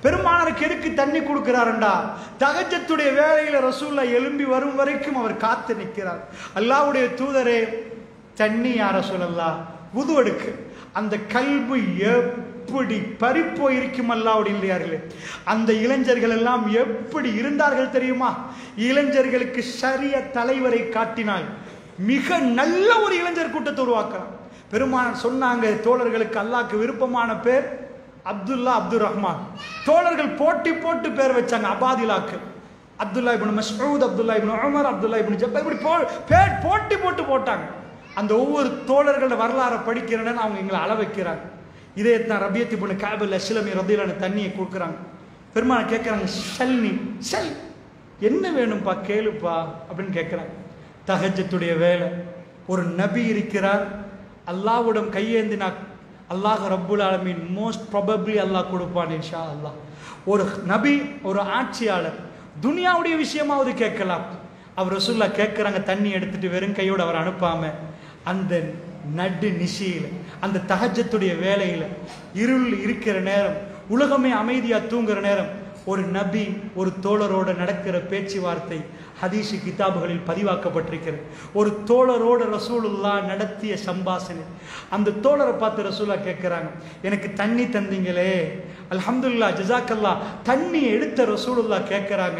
பெருமானாருக்கு எதுக்கு தண்ணி கொடுக்கிறாருண்டா தகஜத்துடைய வேலையில ரசூல்லா எழும்பி வரும் வரைக்கும் அவர் காத்து நிற்கிறார் அல்லாஹ்வுடைய தூதரே தண்ணி யார சொல்லலாம் உது எடுக்கு அந்த கல்பு எப்படி பறிப்போ இருக்கும் அல்லாவுடைய இல்லையார்களே அந்த இளைஞர்கள் எல்லாம் எப்படி இருந்தார்கள் தெரியுமா இளைஞர்களுக்கு சரிய தலைவரை காட்டினால் மிக நல்ல ஒரு இளைஞர் கூட்டத்தை உருவாக்கலாம் பெருமானார் சொன்னாங்க தோழர்களுக்கு அல்லாஹ்க்கு விருப்பமான பேர் அப்துல்லா அப்துல் ரஹ்மான் தோழர்கள் போட்டி போட்டு பேர் வச்சாங்க அபாதிலாக்கு Abdullah ibn Masud Abdullah ibn Umar Abdullah ibn Jabbar இப்படி போ பேர் போட்டி போட்டு போட்டாங்க அந்த ஒவ்வொரு தோழர்களோட வரலாறை படிக்கிறேன்னு அவங்க எங்களை அள வைக்கிறாங்க இதே தான் ரபியத்தி பொண்ணு கேபிள் அஸ்லமி ரபியிலான தண்ணியை கொடுக்குறாங்க பெருமாள் கேட்குறாங்க ஷல்னி ஷல் என்ன வேணும்ப்பா கேளுப்பா அப்படின்னு கேட்குறாங்க தஹஜத்துடைய வேலை ஒரு நபி இருக்கிறார் அல்லாஹ்விடம் கையேந்தினா அல்லாஹ் ரப்புல் ஆலமீன் மோஸ்ட் ப்ராபப்ளி அல்லாஹ் கொடுப்பான் இன்ஷா அல்லாஹ் ஒரு நபி ஒரு ஆட்சியாளர் துனியாவுடைய விஷயமாவது கேட்கலாம் அவர் ரசூல்லா கேட்குறாங்க தண்ணி எடுத்துட்டு வெறும் கையோடு அவர் அனுப்பாம அந்த நடு நிஷியில் அந்த தஹஜத்துடைய வேலையில் இருள் இருக்கிற நேரம் உலகமே அமைதியா தூங்குற நேரம் ஒரு நபி ஒரு தோழரோட நடக்கிற பேச்சுவார்த்தை ஹதீஷு கிதாபுகளில் பதிவாக்கப்பட்டிருக்கிறது ஒரு தோழரோட ரசூலுல்லா நடத்திய சம்பாஷணை அந்த தோழரை பார்த்து ரசூலா கேட்குறாங்க எனக்கு தண்ணி தந்தீங்களே அல்ஹம்துலில்லா ஜஸாக்கல்லா தண்ணி எடுத்த ரசூலுல்லா கேட்குறாங்க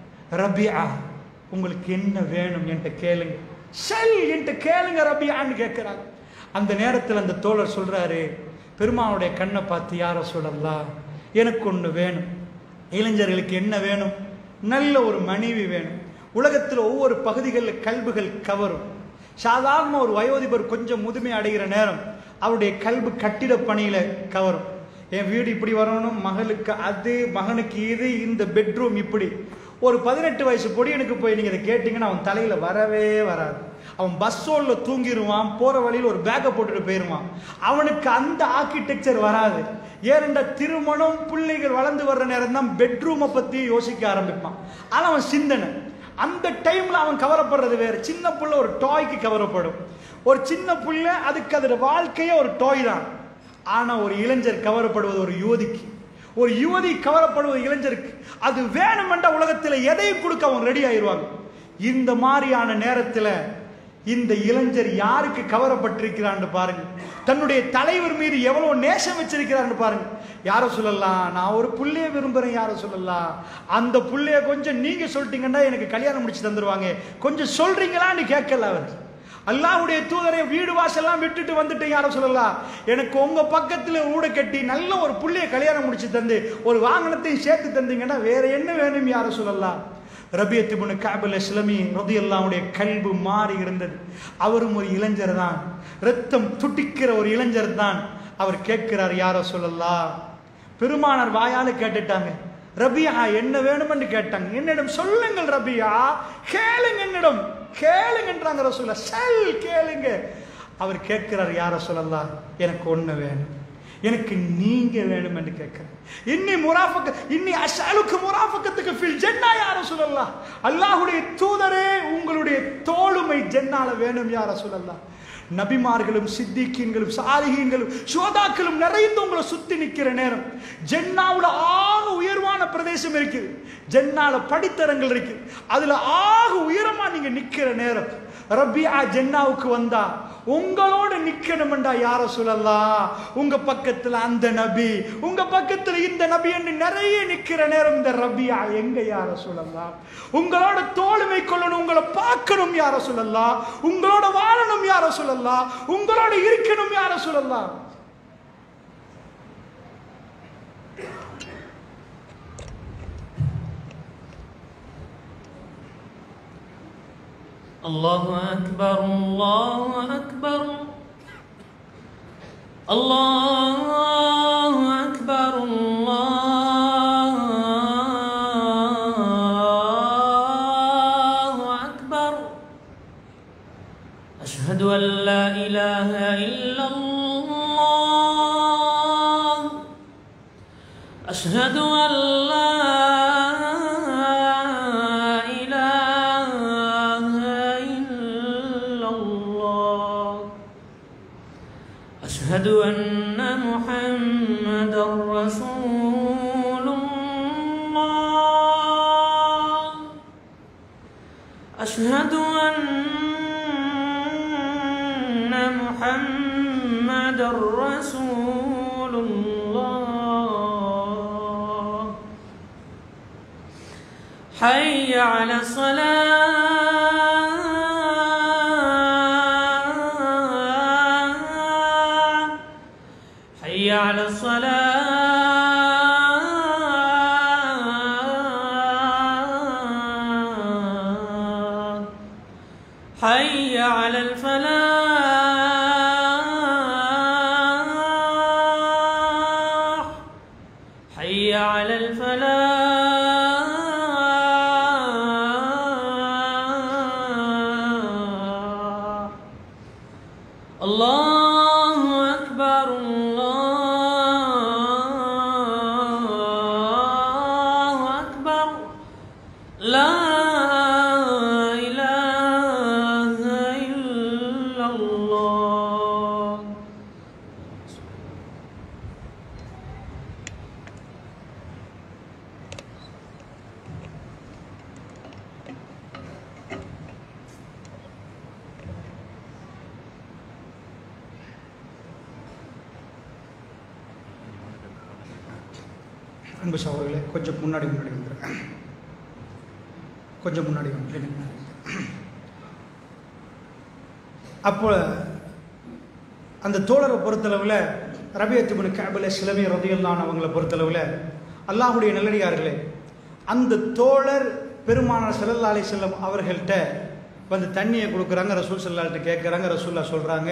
ரபியா உங்களுக்கு என்ன வேணும் என்கிட்ட கேளுங்க செல் என்கிட்ட கேளுங்க ரபியான்னு கேட்குறாங்க அந்த நேரத்தில் அந்த தோழர் சொல்றாரு பெருமானுடைய கண்ணை பார்த்து யார சொல்லலாம் எனக்கு ஒன்று வேணும் இளைஞர்களுக்கு என்ன வேணும் நல்ல ஒரு மனைவி வேணும் உலகத்தில் ஒவ்வொரு பகுதிகளில் கல்புகள் கவரும் சாதாரண ஒரு வயோதிபர் கொஞ்சம் முதுமை அடைகிற நேரம் அவருடைய கல்பு கட்டிட பணியில கவரும் என் வீடு இப்படி வரணும் மகளுக்கு அது மகனுக்கு இது இந்த பெட்ரூம் இப்படி ஒரு பதினெட்டு வயசு பொடியனுக்கு போய் நீங்க இதை கேட்டீங்கன்னா அவன் தலையில வரவே வராது அவன் பஸ் ஸ்டோல்ல தூங்கிடுவான் போற வழியில் ஒரு பேக்கை போட்டுட்டு போயிருவான் அவனுக்கு அந்த ஆர்கிடெக்சர் வராது ஏனென்ற திருமணம் பிள்ளைகள் வளர்ந்து வர்ற நேரம் தான் பெட்ரூமை பத்தி யோசிக்க ஆரம்பிப்பான் ஆனா அவன் சிந்தனை அந்த டைம்ல அவன் கவரப்படுறது வேற சின்ன புள்ள ஒரு டாய்க்கு கவரப்படும் ஒரு சின்ன புள்ள அதுக்கு அதோட வாழ்க்கையே ஒரு டாய் தான் ஆனா ஒரு இளைஞர் கவரப்படுவது ஒரு யுவதிக்கு ஒரு யுவதி கவரப்படுவது இளைஞருக்கு அது வேணுமென்ற உலகத்துல எதையும் கொடுக்க அவங்க ரெடி ஆயிருவாங்க இந்த மாதிரியான நேரத்துல இந்த இளைஞர் யாருக்கு கவரப்பட்டிருக்கிறான்னு பாருங்க தன்னுடைய தலைவர் மீது எவ்வளவு நேசம் வச்சிருக்கிறான்னு பாருங்க யார சொல்லலாம் நான் ஒரு புள்ளைய விரும்புறேன் யார சொல்லலாம் அந்த புள்ளைய கொஞ்சம் நீங்க சொல்லிட்டீங்கன்னா எனக்கு கல்யாணம் முடிச்சு தந்துருவாங்க கொஞ்சம் சொல்றீங்களான்னு கேட்கல அவர் அல்லாஹ்வுடைய தூதரை வீடு வாசல்லாம் விட்டுட்டு வந்துட்டு யார சொல்லலாம் எனக்கு உங்க பக்கத்துல ஊட கட்டி நல்ல ஒரு புள்ளைய கல்யாணம் முடிச்சு தந்து ஒரு வாகனத்தையும் சேர்த்து தந்தீங்கன்னா வேற என்ன வேணும் யார சொல்லலாம் ரபியத்து முன்னு காபில் இஸ்லமி ரதி அல்லாவுடைய கல்பு மாறி இருந்தது அவரும் ஒரு இளைஞர் தான் ரத்தம் துடிக்கிற ஒரு இளைஞர் தான் அவர் கேட்கிறார் யார சொல்லலாம் பெருமானார் வாயால கேட்டுட்டாங்க ரபியா என்ன வேணும்னு கேட்டாங்க என்னிடம் சொல்லுங்கள் ரபியா கேளுங்க என்னிடம் கேளுங்கன்றாங்க ரசூலா செல் கேளுங்க அவர் கேட்கிறார் யார சொல்லலாம் எனக்கு ஒண்ணு வேணும் எனக்கு நீங்க வேணும் என்று கேட்கிறேன் இன்னி முராஃபக்க இன்னி அஷாலுக்கு முராஃபக்கத்துக்கு ஃபில் ஜென்னா யார சொல்லலாம் அல்லாஹ்வுடைய தூதரே உங்களுடைய தோளுமை ஜென்னால வேணும் யார சொல்லலாம் நபிமார்களும் சித்திகீன்களும் சாலிகீன்களும் சோதாக்களும் நிறைந்து உங்களை சுத்தி நிக்கிற நேரம் ஜென்னாவுல ஆக உயர்வான பிரதேசம் இருக்குது ஜென்னால படித்தரங்கள் இருக்கு அதுல ஆக உயரமா நீங்க நிக்கிற நேரம் ரபியா ஜென்னாவுக்கு வந்தா உங்களோட நிக்கணும்டா யார சொல்லலாம் உங்க பக்கத்துல அந்த நபி உங்க பக்கத்துல இந்த நபி என்று நிறைய நிக்கிற நேரம் இந்த ரபியா எங்க யார சொல்லலாம் உங்களோட தோளுமை கொள்ளணும் உங்களை பார்க்கணும் யார சொல்லலாம் உங்களோட வாழணும் யார சொல்லலாம் உங்களோட இருக்கணும் யார சொல்லலாம் الله أكبر الله أكبر الله أكبر الله أكبر أشهد أن لا إله إلا الله أشهد أن لا إله إلا الله أشهد أن محمدا رسول الله أشهد أن محمد رسول الله حي على الصلاة حي على الصلاة حي على الفلاح حي على الفلاح الله أكبر الله أكبر لا إله إلا الله அன்பு சகோதரர்களே கொஞ்சம் முன்னாடி முன்னாடி வந்துருங்க கொஞ்சம் முன்னாடி வந்து முன்னாடி அப்போ அந்த தோழரை பொறுத்தளவில் ரபியத்துபுன் கேபில் சிலமே ரதியல்லான் அவங்கள பொறுத்தளவில் அல்லாஹுடைய நல்லடியார்களே அந்த தோழர் பெருமானார் ஸல்லல்லாஹு அலைஹி செல்லம் அவர்கள்ட்ட வந்து தண்ணியை கொடுக்குறாங்க ரசூல் சல்லால்கிட்ட கேட்குறாங்க ரசூல்லா சொல்கிறாங்க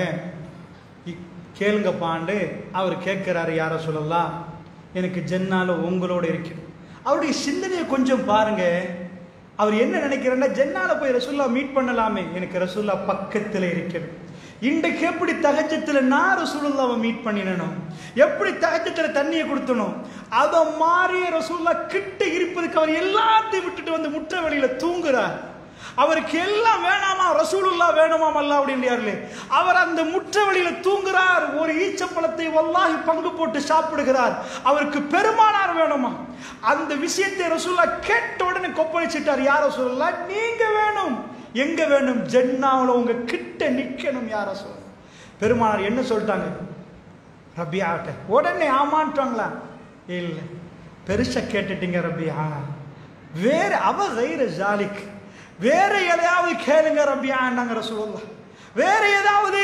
கேளுங்க பாண்டு அவர் கேட்குறாரு யார சொல்லலாம் எனக்கு ஜென்னால உங்களோட இருக்கு அவருடைய சிந்தனையை கொஞ்சம் பாருங்க அவர் என்ன நினைக்கிறேன்னா ஜென்னால போய் ரசூல்லா மீட் பண்ணலாமே எனக்கு ரசூல்லா பக்கத்தில் இருக்கிறது இன்றைக்கு எப்படி தகஜத்தில் நான் ரசூலுல்லாவை மீட் பண்ணினனும் எப்படி தகஜத்தில் தண்ணியை கொடுத்தனும் அதை மாறிய ரசூல்லா கிட்ட இருப்பதுக்கு அவர் எல்லாத்தையும் விட்டுட்டு வந்து முற்ற வழியில தூங்குறார் அவருக்கு எல்லாம் வேணாமா ரசூலுல்லா வேணுமாம் அல்ல அப்படின்றார்களே அவர் அந்த முற்ற வழியில தூங்குறார் ஒரு ஈச்சப்பழத்தை வல்லாஹி பங்கு போட்டு சாப்பிடுகிறார் அவருக்கு பெருமானார் வேணுமா அந்த விஷயத்தை ரசூல்லா கேட்ட உடனே கொப்பளிச்சிட்டார் யார் ரசூலுல்லா நீங்க வேணும் எங்க வேணும் ஜென்னாவில் உங்க கிட்ட நிக்கணும் யார் ரசூலுல்லா பெருமானார் என்ன சொல்லிட்டாங்க ரபியாட்ட உடனே ஆமான்ட்டாங்களா இல்லை பெருசா கேட்டுட்டீங்க ரபியா வேற அவ கைர ஜாலிக் வேற எதையாவது கேளுங்க ரபியான்னாங்க ரசூலுல்லா வேற ஏதாவது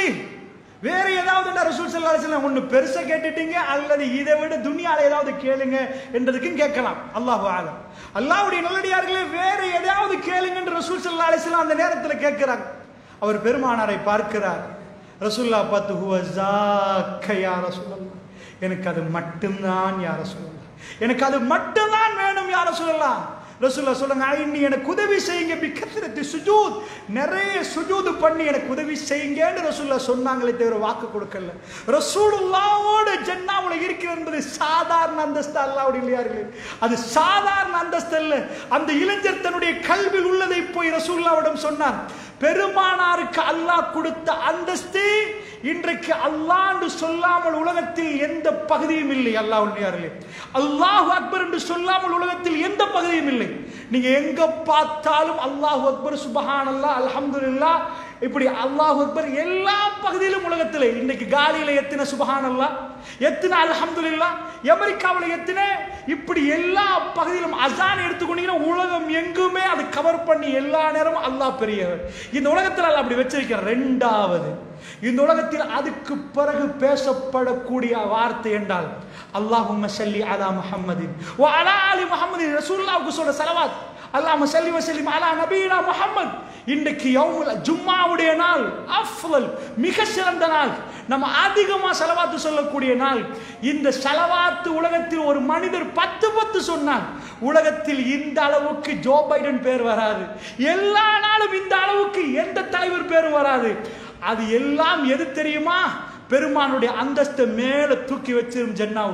வேற ஏதாவது ரசூல் சல்லா அலிஸ்லாம் ஒன்று பெருசா கேட்டுட்டீங்க அல்லது இதை விட துனியால ஏதாவது கேளுங்க என்றதுக்கும் கேட்கலாம் அல்லாஹ் ஆலம் அல்லாஹ்வுடைய நல்லடியார்களே வேற எதையாவது கேளுங்கன்ற ரசூல் சல்லா அலிஸ்லாம் அந்த நேரத்தில் கேட்கிறாங்க அவர் பெருமானாரை பார்க்கிறார் ரசூல்லா பார்த்து ஹுவ ஜாக்கையா ரசூலல்லா எனக்கு அது மட்டும்தான் யார சொல்லலாம் எனக்கு அது மட்டும்தான் வேணும் யார சொல்லலாம் ரசூல்லா சொல்லுங்க ஐன்னி எனக்கு உதவி செய்யுங்க பிக்கத்திரத்து சுஜூத் நிறைய சுஜூது பண்ணி எனக்கு உதவி செய்யுங்கன்னு ரசூல்லா சொன்னாங்களே தவிர வாக்கு கொடுக்கல ரசூலுல்லாவோட ஜன்னாவுல இருக்கிறது என்பது சாதாரண அந்தஸ்து அல்லாவுடைய இல்லையார்களே அது சாதாரண அந்தஸ்து அல்ல அந்த இளைஞர் தன்னுடைய கல்வியில் உள்ளதை போய் ரசூல்லாவிடம் சொன்னார் பெருமானாருக்கு அல்லாஹ் கொடுத்த அந்தஸ்து இன்றைக்கு அல்லாஹ் என்று சொல்லாமல் உலகத்தில் எந்த பகுதியும் இல்லை அல்லாஹ் உண்மையார்களே அல்லாஹ் அக்பர் என்று சொல்லாமல் உலகத்தில் எந்த பகுதியும் இல்லை நீங்க எங்க பார்த்தாலும் அல்லாஹ் அக்பர் சுபஹான் அல்லா அல்ஹம்துலில்லா இப்படி அல்லாஹ் அக்பர் எல்லா பகுதியிலும் உலகத்தில் இன்னைக்கு காலியில எத்தனை சுபஹான் அல்லா எத்தனை அல்ஹம்துலில்லா அமெரிக்காவில் எத்தனை இப்படி எல்லா பகுதியிலும் அசான் எடுத்துக்கொண்டீங்கன்னா உலகம் எங்குமே அது கவர் பண்ணி எல்லா நேரமும் அல்லாஹ் பெரியவர் இந்த உலகத்தில் அல்லாஹ் அப்படி வச்சிருக்கிறார் ரெண்டாவது இந்த உலகத்தில் அதுக்கு பிறகு பேசப்படக்கூடிய வார்த்தை என்றால் அல்லாஹும்ம சல்லி அலா முஹம்மதின் வ அலா அலி முஹம்மதின் ரசூலுல்லாஹ்வுக்கு சொல்ற ஸலவாத் அல்லாஹும்ம சல்லி வ சல்லிம் அலா நபீனா முஹம்மத் இன்றைக்கு யௌமுல் ஜும்மாவுடைய நாள் அஃப்லல் மிக சிறந்த நாள் நம்ம அதிகமா செலவாத்து சொல்லக்கூடிய நாள் இந்த செலவாத்து உலகத்தில் ஒரு மனிதர் பத்து பத்து சொன்னார் உலகத்தில் இந்த அளவுக்கு ஜோ பைடன் பேர் வராது எல்லா நாளும் இந்த அளவுக்கு எந்த தலைவர் பேரும் வராது அது எல்லாம் எது தெரியுமா பெருமானுடைய அந்தஸ்தை மேல தூக்கி வச்சிரும் ஜன்னாவுல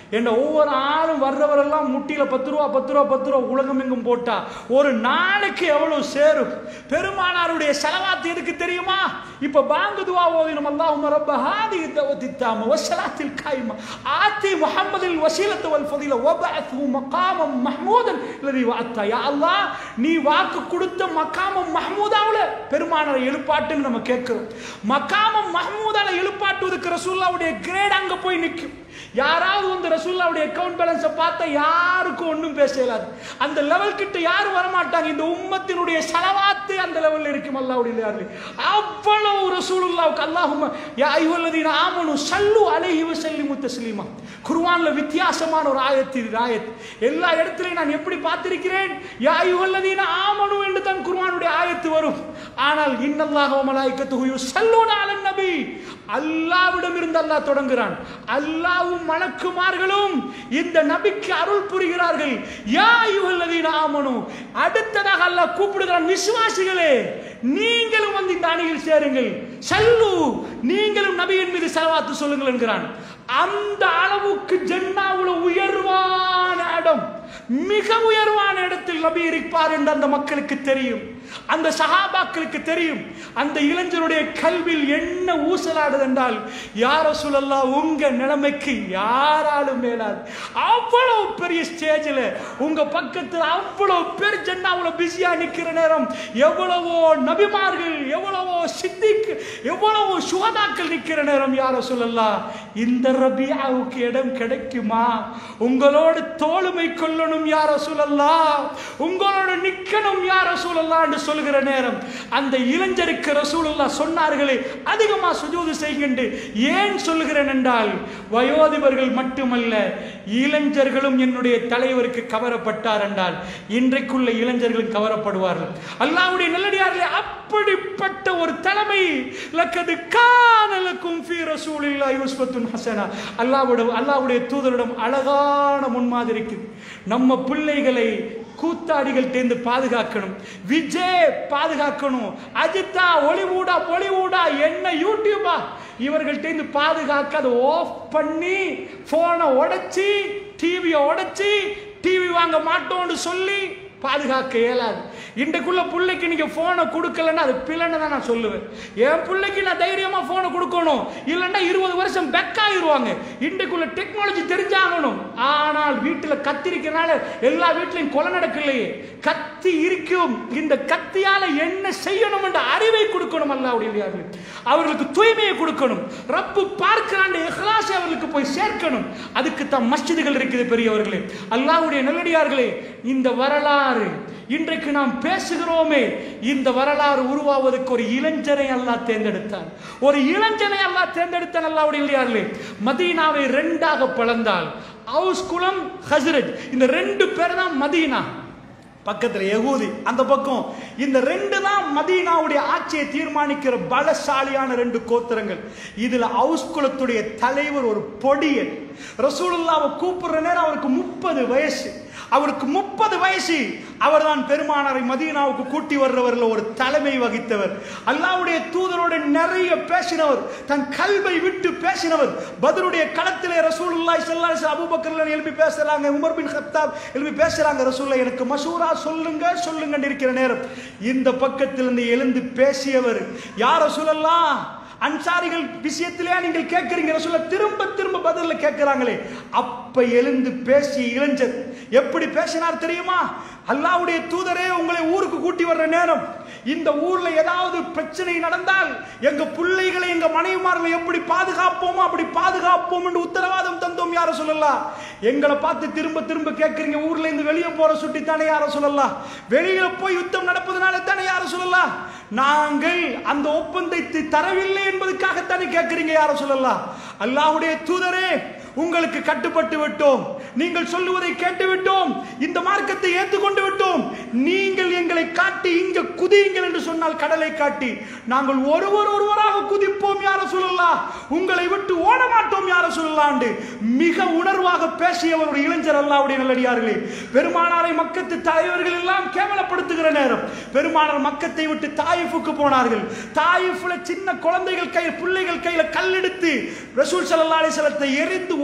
என்ன ஒவ்வொரு ஆளும் வர்றவரெல்லாம் முட்டியில பத்து ரூபா பத்து ரூபா பத்து ரூபா உலகம் எங்கும் போட்டா ஒரு நாளைக்கு எவ்வளவு சேரும் பெருமானாருடைய செலவாத்து எதுக்கு தெரியுமா இப்ப பாங்கு துவா ஓதினம் அல்லாஹும்ம ரப்ப ஹாதி தவதி தாம வஸ்ஸலாத்தில் காயிமா ஆத்தி முஹம்மதில் வசீலத்து வல் ஃபதில வபஅத்ஹு மகாமம் மஹ்மூதன் இல்லதி வஅத்தா யா அல்லாஹ் நீ வாக்கு கொடுத்த மகாமம் மஹ்மூதாவுல பெருமானாரை எழுப்பாட்டுன்னு நம்ம கேட்கிறோம் மகாமம் மஹ்மூதால எழுப்பாட்டுவதற்கு ரசூலுல்லாவுடைய கிரேட் அங்க போய் நிற்கும் யாராவது வந்து ரசூல்லாவுடைய அக்கவுண்ட் பேலன்ஸை பார்த்தா யாருக்கும் ஒன்றும் பேச இயலாது அந்த லெவல் கிட்ட யாரும் வரமாட்டாங்க இந்த உம்மத்தினுடைய செலவாத்து அந்த லெவல்ல இருக்கும் அல்லாவுடைய அவ்வளவு ரசூலுல்லாவுக்கு அல்லாஹும் யா ஐயுல்லதீன ஆமனு சல்லு அலைஹி வஸல்லிமு தஸ்லீமா குர்ஆன்ல வித்தியாசமான ஒரு ஆயத்து இது ஆயத் எல்லா இடத்துலயும் நான் எப்படி பார்த்திருக்கிறேன் யா ஐயுல்லதீன ஆமனு என்று தான் குர்ஆனுடைய ஆயத்து வரும் ஆனால் இன்னல்லாஹு வ மலாயிகத்துஹு யுஸல்லூன அலன் நபி அல்லாவிடம் இருந்து அல்லாஹ் தொடங்குகிறான் அல்லாவும் மலக்குமார்களும் இந்த நபிக்கு அருள் புரிகிறார்கள் யா யுஹல்லதீன ஆமனு அடுத்ததாக அல்லாஹ் கூப்பிடுகிறான் விசுவாசிகளே நீங்களும் வந்து இந்த அணியில் சேருங்கள் சல்லு நீங்களும் நபியின் மீது செலவாத்து சொல்லுங்கள் என்கிறான் அந்த அளவுக்கு ஜென்னாவுல உயர்வான இடம் மிக உயர்வான இடத்தில் நபி இருப்பார் என்று அந்த மக்களுக்கு தெரியும் அந்த சஹாபாக்களுக்கு தெரியும் அந்த இளைஞருடைய கல்வியில் என்ன ஊசலாடுது என்றால் யார சொல்லல்லா உங்க நிலைமைக்கு யாராலும் மேலாது அவ்வளவு பெரிய ஸ்டேஜில் உங்க பக்கத்தில் அவ்வளவு பேர் ஜென்னாவுல பிஸியா நிக்கிற நேரம் எவ்வளவோ நபிமார்கள் எவ்வளவோ சித்திக் எவ்வளவோ சுகதாக்கள் நிக்கிற நேரம் யார சொல்லலாம் இந்த ரபியாவுக்கு இடம் கிடைக்குமா உங்களோடு தோளுமை கொள்ளணும் யார சொல்லலாம் உங்களோட நிக்கணும் யார சொல்லலாம் என்று சொல்லுகிற நேரம் அந்த இளைஞருக்கு ரசூலுல்லா சொன்னார்களே அதிகமா சுஜூது செய்கின்ற ஏன் சொல்லுகிறேன் என்றால் வயோதிபர்கள் மட்டுமல்ல இளைஞர்களும் என்னுடைய தலைவருக்கு கவரப்பட்டார் என்றால் இன்றைக்குள்ள இளைஞர்களும் கவரப்படுவார்கள் அல்லாவுடைய நல்லடியார்களே அப்படிப்பட்ட ஒரு தலைமை லக்கது கானலுக்கும் ஃபீ ரசூலில்லாஹி உஸ்வத்துன் ஹஸனா அல்லாஹ்வுடைய அல்லாஹ்வுடைய தூதரிடம் அழகான முன்மாதிரிக்கு நம்ம பிள்ளைகளை கூத்தாடிகள் தேர்ந்து பாதுகாக்கணும் விஜய் பாதுகாக்கணும் அஜித்தா ஒளிவூடா பொலிவூடா என்ன யூடியூபா இவர்கள்ட்டேந்து பாதுகாக்க அதை ஆஃப் பண்ணி போனை உடைச்சி டிவியை உடைச்சி டிவி வாங்க மாட்டோம்னு சொல்லி பாதுகாக்க இயலாது இன்றைக்குள்ள பிள்ளைக்கு நீங்க போனை கொடுக்கலன்னா அது பிள்ளைன்னு தான் நான் சொல்லுவேன் என் பிள்ளைக்கு நான் தைரியமா போனை கொடுக்கணும் இல்லைன்னா இருபது வருஷம் பெக்காயிருவாங்க இன்றைக்குள்ள டெக்னாலஜி தெரிஞ்சாகணும் ஆனால் வீட்டில் கத்தி இருக்கிறனால எல்லா வீட்லையும் கொலை நடக்கலையே கத்தி இருக்கும் இந்த கத்தியால என்ன செய்யணும் என்ற அறிவை கொடுக்கணும் அல்லாவுடைய அவர்களுக்கு தூய்மையை கொடுக்கணும் ரப்பு பார்க்கிறான் இஹ்லாஸ் அவர்களுக்கு போய் சேர்க்கணும் அதுக்கு தான் மஸ்ஜிதுகள் இருக்குது பெரியவர்களே அல்லாஹ்வுடைய நல்லடியார்களே இந்த வரலாறு இன்றைக்கு நாம் பேசுகிறோமே இந்த வரலாறு உருவாவதற்கு ஒரு இளைஞனை அல்லாஹ் தேர்ந்தெடுத்தார் ஒரு இளைஞனை அல்லாஹ் தேர்ந்தெடுத்தான் அல்லாஹ்வுடைய இல்லையார்களே மதீனாவை ரெண்டாக பிளந்தால் ஹவுஸ் குலம் ஹஸ்ரஜ் இந்த ரெண்டு பேர் தான் மதீனா பக்கத்துல யகூதி அந்த பக்கம் இந்த ரெண்டு தான் மதீனாவுடைய ஆட்சியை தீர்மானிக்கிற பலசாலியான ரெண்டு கோத்திரங்கள் இதுல ஹவுஸ் குலத்துடைய தலைவர் ஒரு பொடியன் ரசூலுல்லாவை கூப்பிடுற நேரம் அவருக்கு முப்பது வயசு அவருக்கு முப்பது வயசு அவர் தான் பெருமானாரை மதீனாவுக்கு கூட்டி வர்றவர்ல ஒரு தலைமை வகித்தவர் அல்லாவுடைய தூதரோட நிறைய பேசினவர் தன் கல்வை விட்டு பேசினவர் பதருடைய களத்திலே ரசூலுல்லாஹி ஸல்லல்லாஹு அலைஹி வஸல்லம் அபூபக்கர்ல எழுப்பி பேசுறாங்க உமர் பின் கத்தாப் எழுப்பி பேசுறாங்க ரசூலுல்லாஹ் எனக்கு மசூரா சொல்லுங்க சொல்லுங்க இருக்கிற நேரம் இந்த பக்கத்திலிருந்து எழுந்து பேசியவர் யார் ரசூலல்லாஹ் அன்சாரிகள் விஷயத்திலே நீங்கள் கேட்கிறீங்க ரசூல திரும்ப திரும்ப பதில கேட்கிறாங்களே அப்ப எழுந்து பேசிய இளைஞர் எப்படி பேசினார் தெரியுமா அல்லாவுடைய தூதரே உங்களை ஊருக்கு கூட்டி வர்ற நேரம் இந்த ஊர்ல ஏதாவது பிரச்சனை நடந்தால் எங்க பிள்ளைகளை எங்க மனைவிமார்களை எப்படி பாதுகாப்போமோ அப்படி பாதுகாப்போம் என்று உத்தரவாதம் தந்தோம் யார சொல்லலாம் எங்களை பார்த்து திரும்ப திரும்ப கேட்கறீங்க ஊர்ல இருந்து வெளியே போற சுட்டி தானே யார சொல்லலாம் வெளியில போய் யுத்தம் நடப்பதனால தானே யார சொல்லலாம் நாங்கள் அந்த ஒப்பந்தத்தை தரவில்லை என்பதுக்காகத்தானே கேட்கறீங்க யார சொல்லலாம் அல்லாஹ்வுடைய தூதரே உங்களுக்கு கட்டுப்பட்டு விட்டோம் நீங்கள் சொல்லுவதை கேட்டு விட்டோம் இந்த மார்க்கத்தை ஏற்றுக்கொண்டு விட்டோம் நீங்கள் எங்களை காட்டி இங்க குதியுங்கள் என்று சொன்னால் கடலை காட்டி நாங்கள் ஒருவர் ஒருவராக குதிப்போம் யார சொல்லலாம் உங்களை விட்டு ஓட மாட்டோம் யார சொல்லலாம் மிக உணர்வாக பேசியவர் ஒரு இளைஞர் அல்லாவுடைய நல்லடியார்களே பெருமானாரை மக்கத்து தலைவர்கள் எல்லாம் கேவலப்படுத்துகிற நேரம் பெருமானார் மக்கத்தை விட்டு தாயிஃபுக்கு போனார்கள் தாயிஃபுல சின்ன குழந்தைகள் கையில் பிள்ளைகள் கையில கல் எடுத்து ரசூல் ஸல்லல்லாஹு அலைஹி வஸல்லத்தை எரிந்து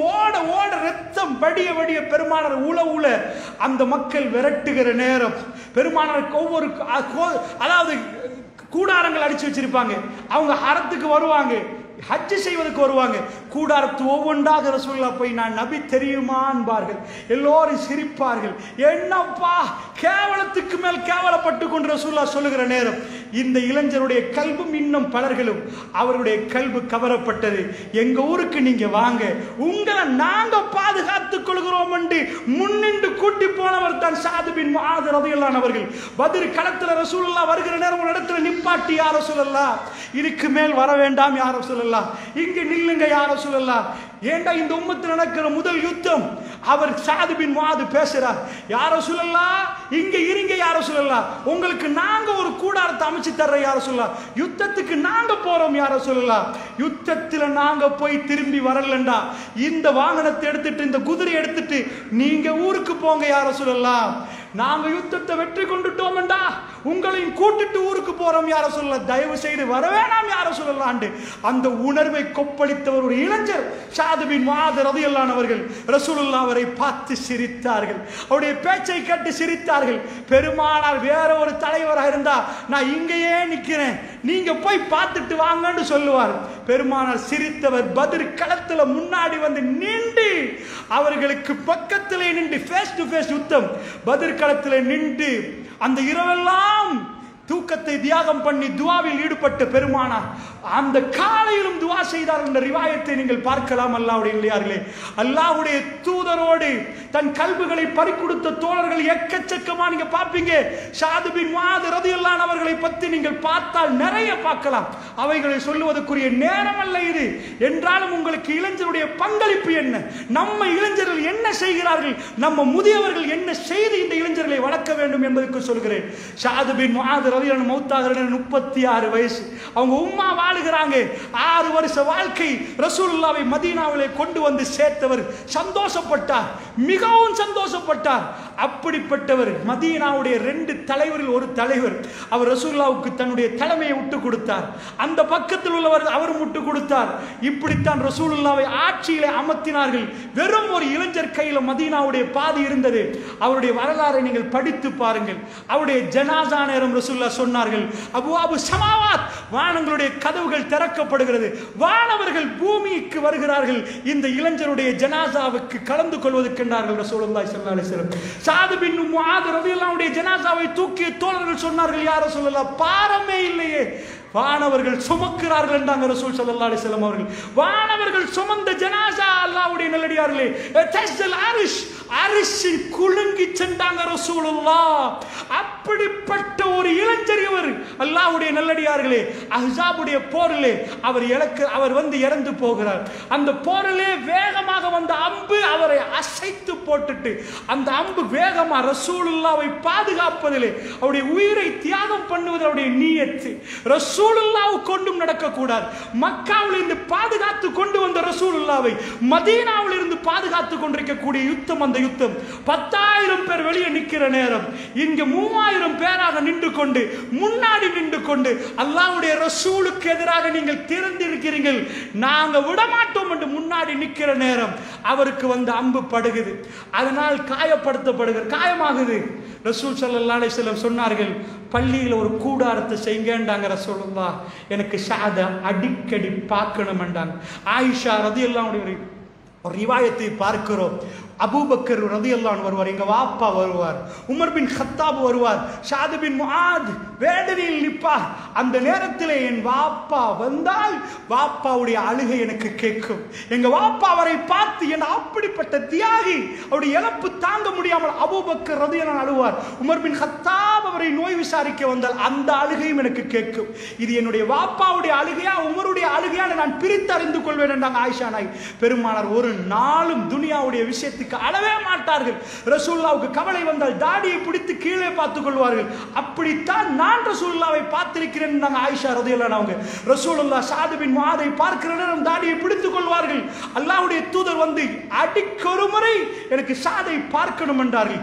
ஓட ஓட ரத்தம் வடிய வடிய பெருமானார் உல உல அந்த மக்கள் விரட்டுகிற நேரம் பெருமானாருக்கு ஒவ்வொரு அ- கோ- அதாவது கூடாரங்கள் அடிச்சு வச்சிருப்பாங்க அவங்க ஹரத்துக்கு வருவாங்க ஹஜ்ஜு செய்வதற்கு வருவாங்க கூடாரத்து ஒவ்வொன்றாக ரசூல்லா போய் நான் நபி தெரியுமா என்பார்கள் எல்லோரும் சிரிப்பார்கள் என்னப்பா கேவலத்துக்கு மேல் கேவலப்பட்டு கொண்டு ரசூல்லா சொல்லுகிற நேரம் இந்த இளைஞருடைய கல்வும் இன்னும் பலர்களும் அவருடைய கல்வு கவரப்பட்டது எங்க ஊருக்கு நீங்க வாங்க உங்களை நாங்க பாதுகாத்துக் கொள்கிறோம் என்று முன்னின்று கூட்டி போனவர் தான் சாதுபின் மாதர் அவர்கள் பதிர் களத்துல ரசூலுல்லா வருகிற நேரம் ஒரு இடத்துல நிப்பாட்டி யார சொல்லலாம் இதுக்கு மேல் வர வேண்டாம் யார சொல்லலாம் இங்க நில்லுங்க யார சொல்லலாம் ஏண்டா இந்த உம்மத்தில் நடக்கிற முதல் யுத்தம் அவர் சாதுபின் மாது பேசுறார் யார சொல்லலாம் இங்க இருங்க யார சொல்லலாம் உங்களுக்கு நாங்க ஒரு கூடாரத்தை அமைச்சு தர்ற யார சொல்லலாம் யுத்தத்துக்கு நாங்க போறோம் யார சொல்லலாம் யுத்தத்துல நாங்க போய் திரும்பி வரலண்டா இந்த வாகனத்தை எடுத்துட்டு இந்த குதிரை எடுத்துட்டு நீங்க ஊருக்கு போங்க யார சொல்லலாம் நாங்க யுத்தத்தை வெற்றி கொண்டுட்டோம்டா உங்களையும் கூட்டிட்டு ஊருக்கு போறோம் யார சொல்ல தயவு செய்து வர வேணாம் யார சொல்லலாண்டு அந்த உணர்வை கொப்பளித்தவர் ஒரு இளைஞர் ஷாதுபின் மாதர் ரதியல்லானவர்கள் ரசூலுல்லா அவரை பார்த்து சிரித்தார்கள் அவருடைய பேச்சை கேட்டு சிரித்தார்கள் பெருமானார் வேற ஒரு தலைவராக இருந்தா நான் இங்கேயே நிக்கிறேன் நீங்க போய் பார்த்துட்டு வாங்கன்னு சொல்லுவார் பெருமானார் சிரித்தவர் பதிர் களத்துல முன்னாடி வந்து நின்று அவர்களுக்கு பக்கத்திலே நின்று ஃபேஸ் டு ஃபேஸ் யுத்தம் பதிர் களத்தில் நின்று அந்த இரவெல்லாம் தூக்கத்தை தியாகம் பண்ணி துவாவில் ஈடுபட்ட பெருமானார் அந்த காலையிலும் துவா செய்தார் என்ற ரிவாயத்தை நீங்கள் பார்க்கலாம் அல்லாவுடைய இல்லையார்களே அல்லாஹ்வுடைய தூதரோடு தன் கல்விகளை பறிக்கொடுத்த தோழர்கள் எக்கச்சக்கமா நீங்க பார்ப்பீங்க ஷாதுபின் மாது ரதியல்லான் அவர்களை பத்தி நீங்கள் பார்த்தால் நிறைய பார்க்கலாம் அவைகளை சொல்லுவதற்குரிய நேரம் அல்ல இது என்றாலும் உங்களுக்கு இளைஞருடைய பங்களிப்பு என்ன நம்ம இளைஞர்கள் என்ன செய்கிறார்கள் நம்ம முதியவர்கள் என்ன செய்து இந்த இளைஞர்களை வளர்க்க வேண்டும் என்பதற்கு சொல்கிறேன் ஷாது பின் முஆது ரலியல்லாஹு முப்பத்தாறு முப்பத்தி ஆறு வயசு அவங்க உம்மா வாழுகிறாங்க ஆறு வருஷ வாழ்க்கை ரசூலுல்லாவை மதீனாவிலே கொண்டு வந்து சேர்த்தவர் சந்தோஷப்பட்டார் மிகவும் சந்தோஷப்பட்டார் அப்படிப்பட்டவர் மதீனாவுடைய ரெண்டு தலைவரில் ஒரு தலைவர் அவர் ரசூலுல்லாவுக்கு தன்னுடைய தலைமையை விட்டு கொடுத்தார் அந்த பக்கத்தில் உள்ளவர் அவரும் விட்டு கொடுத்தார் இப்படித்தான் ரசூலுல்லாவை ஆட்சியிலே அமர்த்தினார்கள் வெறும் ஒரு இளைஞர் கையில் மதீனாவுடைய பாதி இருந்தது அவருடைய வரலாறை நீங்கள் படித்து பாருங்கள் அவருடைய ஜனாசா நேரம் ரசூல்லா சொன்னார்கள் அபு அபு சமாவாத் வானங்களுடைய கதவுகள் திறக்கப்படுகிறது வானவர்கள் பூமிக்கு வருகிறார்கள் இந்த இளைஞருடைய ஜனாசாவுக்கு கலந்து கொள்வதற்கென்றார்கள் ரசூலுல்லாஹி ஸல்லல்லாஹு அலைஹி வஸல்லம் சாது பின் முஆத் ரலியல்லாஹு ஜனாசாவை தூக்கிய தோழர்கள் சொன்னார்கள் யார சொல்லலாம் பாரமே இல்லையே வானவர்கள் சுமக்கிறார்கள் என்றாங்க ரசூல் ஸல்லல்லாஹு அலைஹி வஸல்லம் அவர்கள் வானவர்கள் சுமந்த ஜனாசா அல்லாஹ்வுடைய நல்லடியார்களே தஸ்ஸல் அரிஷ் அரிஷில் குலுங்கி சென்றாங்க ரசூலுல்லாஹ் அப்படிப்பட்ட ஒரு இளைஞர் இவர் அல்லாஹ்வுடைய நல்லடியார்களே அஹ்ஸாபுடைய போரிலே அவர் இழக்க அவர் வந்து இறந்து போகிறார் அந்த போரிலே வேகமாக வந்த அம்பு அவரை அசைத்து போட்டுட்டு அந்த அம்பு வேகமா ரசூலுல்லாவை பாதுகாப்பதிலே அவருடைய உயிரை தியாகம் பண்ணுவது அவருடைய நீயத்து ரசூலுல்லாவு கொண்டும் நடக்கக்கூடாது மக்காவில் இருந்து பாதுகாத்து கொண்டு வந்த ரசூலுல்லாவை மதீனாவில் இருந்து பாதுகாத்து கொண்டிருக்கக்கூடிய யுத்தம் அந்த யுத்தம் பத்தாயிரம் பேர் வெளியே நிற்கிற நேரம் இங்க மூவாயிரம் பேராக நின்று கொண்டு முன்னாடி நின்று கொண்டு அல்லாஹ்வுடைய ரசூலுக்கு எதிராக நீங்கள் திறந்திருக்கிறீர்கள் நாங்க விடமாட்டோம் என்று முன்னாடி நிற்கிற நேரம் அவருக்கு வந்து அம்பு படுகுது அதனால் காயப்படுத்தப்படுகிற காயமாகுது ரசூல் ஸல்லல்லாஹு அலைஹி வஸல்லம் சொன்னார்கள் பள்ளியில் ஒரு கூடாரத்தை செய்யுங்கன்றாங்க ரசூலுல்லா எனக்கு ஷாத அடிக்கடி பார்க்கணும்ன்றாங்க ஆயிஷா ரதியெல்லாம் ஒரு ஒரு ரிவாயத்தை பார்க்கிறோம் அபூபக்கர் ரதியல்லான் வருவார் எங்க வாப்பா வருவார் உமர் பின் கத்தாப் வருவார் ஷாது பின் முஆத் வேதனையில் நிற்பார் அந்த நேரத்தில் என் வாப்பா வந்தால் வாப்பாவுடைய அழுகை எனக்கு கேட்கும் எங்க வாப்பா அவரை பார்த்து என் அப்படிப்பட்ட தியாகி அவருடைய இழப்பு தாங்க முடியாமல் அபூபக்கர் ரதியல்லான் அழுவார் உமர் பின் கத்தாப் அவரை நோய் விசாரிக்க வந்தால் அந்த அழுகையும் எனக்கு கேட்கும் இது என்னுடைய வாப்பாவுடைய அழுகையா உமருடைய அழுகையா நான் பிரித்து அறிந்து கொள்வேன் என்றாங்க ஆயிஷா நாய் பெருமானார் ஒரு நாளும் துனியாவுடைய விஷயத்துக்கு அளவே மாட்டார்கள் ரசூல்லாவுக்கு கவலை வந்தால் தாடியை பிடித்து கீழே பார்த்துக் கொள்வார்கள் அப்படித்தான் நான் ரசூல்லாவை பார்த்திருக்கிறேன் நாங்க ஆயிஷா ரதியல்லான் அவங்க ரசூலுல்லா சாதுபின் மாதை பார்க்கிற நேரம் தாடியை பிடித்துக் கொள்வார்கள் அல்லாஹ்வுடைய தூதர் வந்து அடிக்கொரு முறை எனக்கு சாதை பார்க்கணும் என்றார்கள்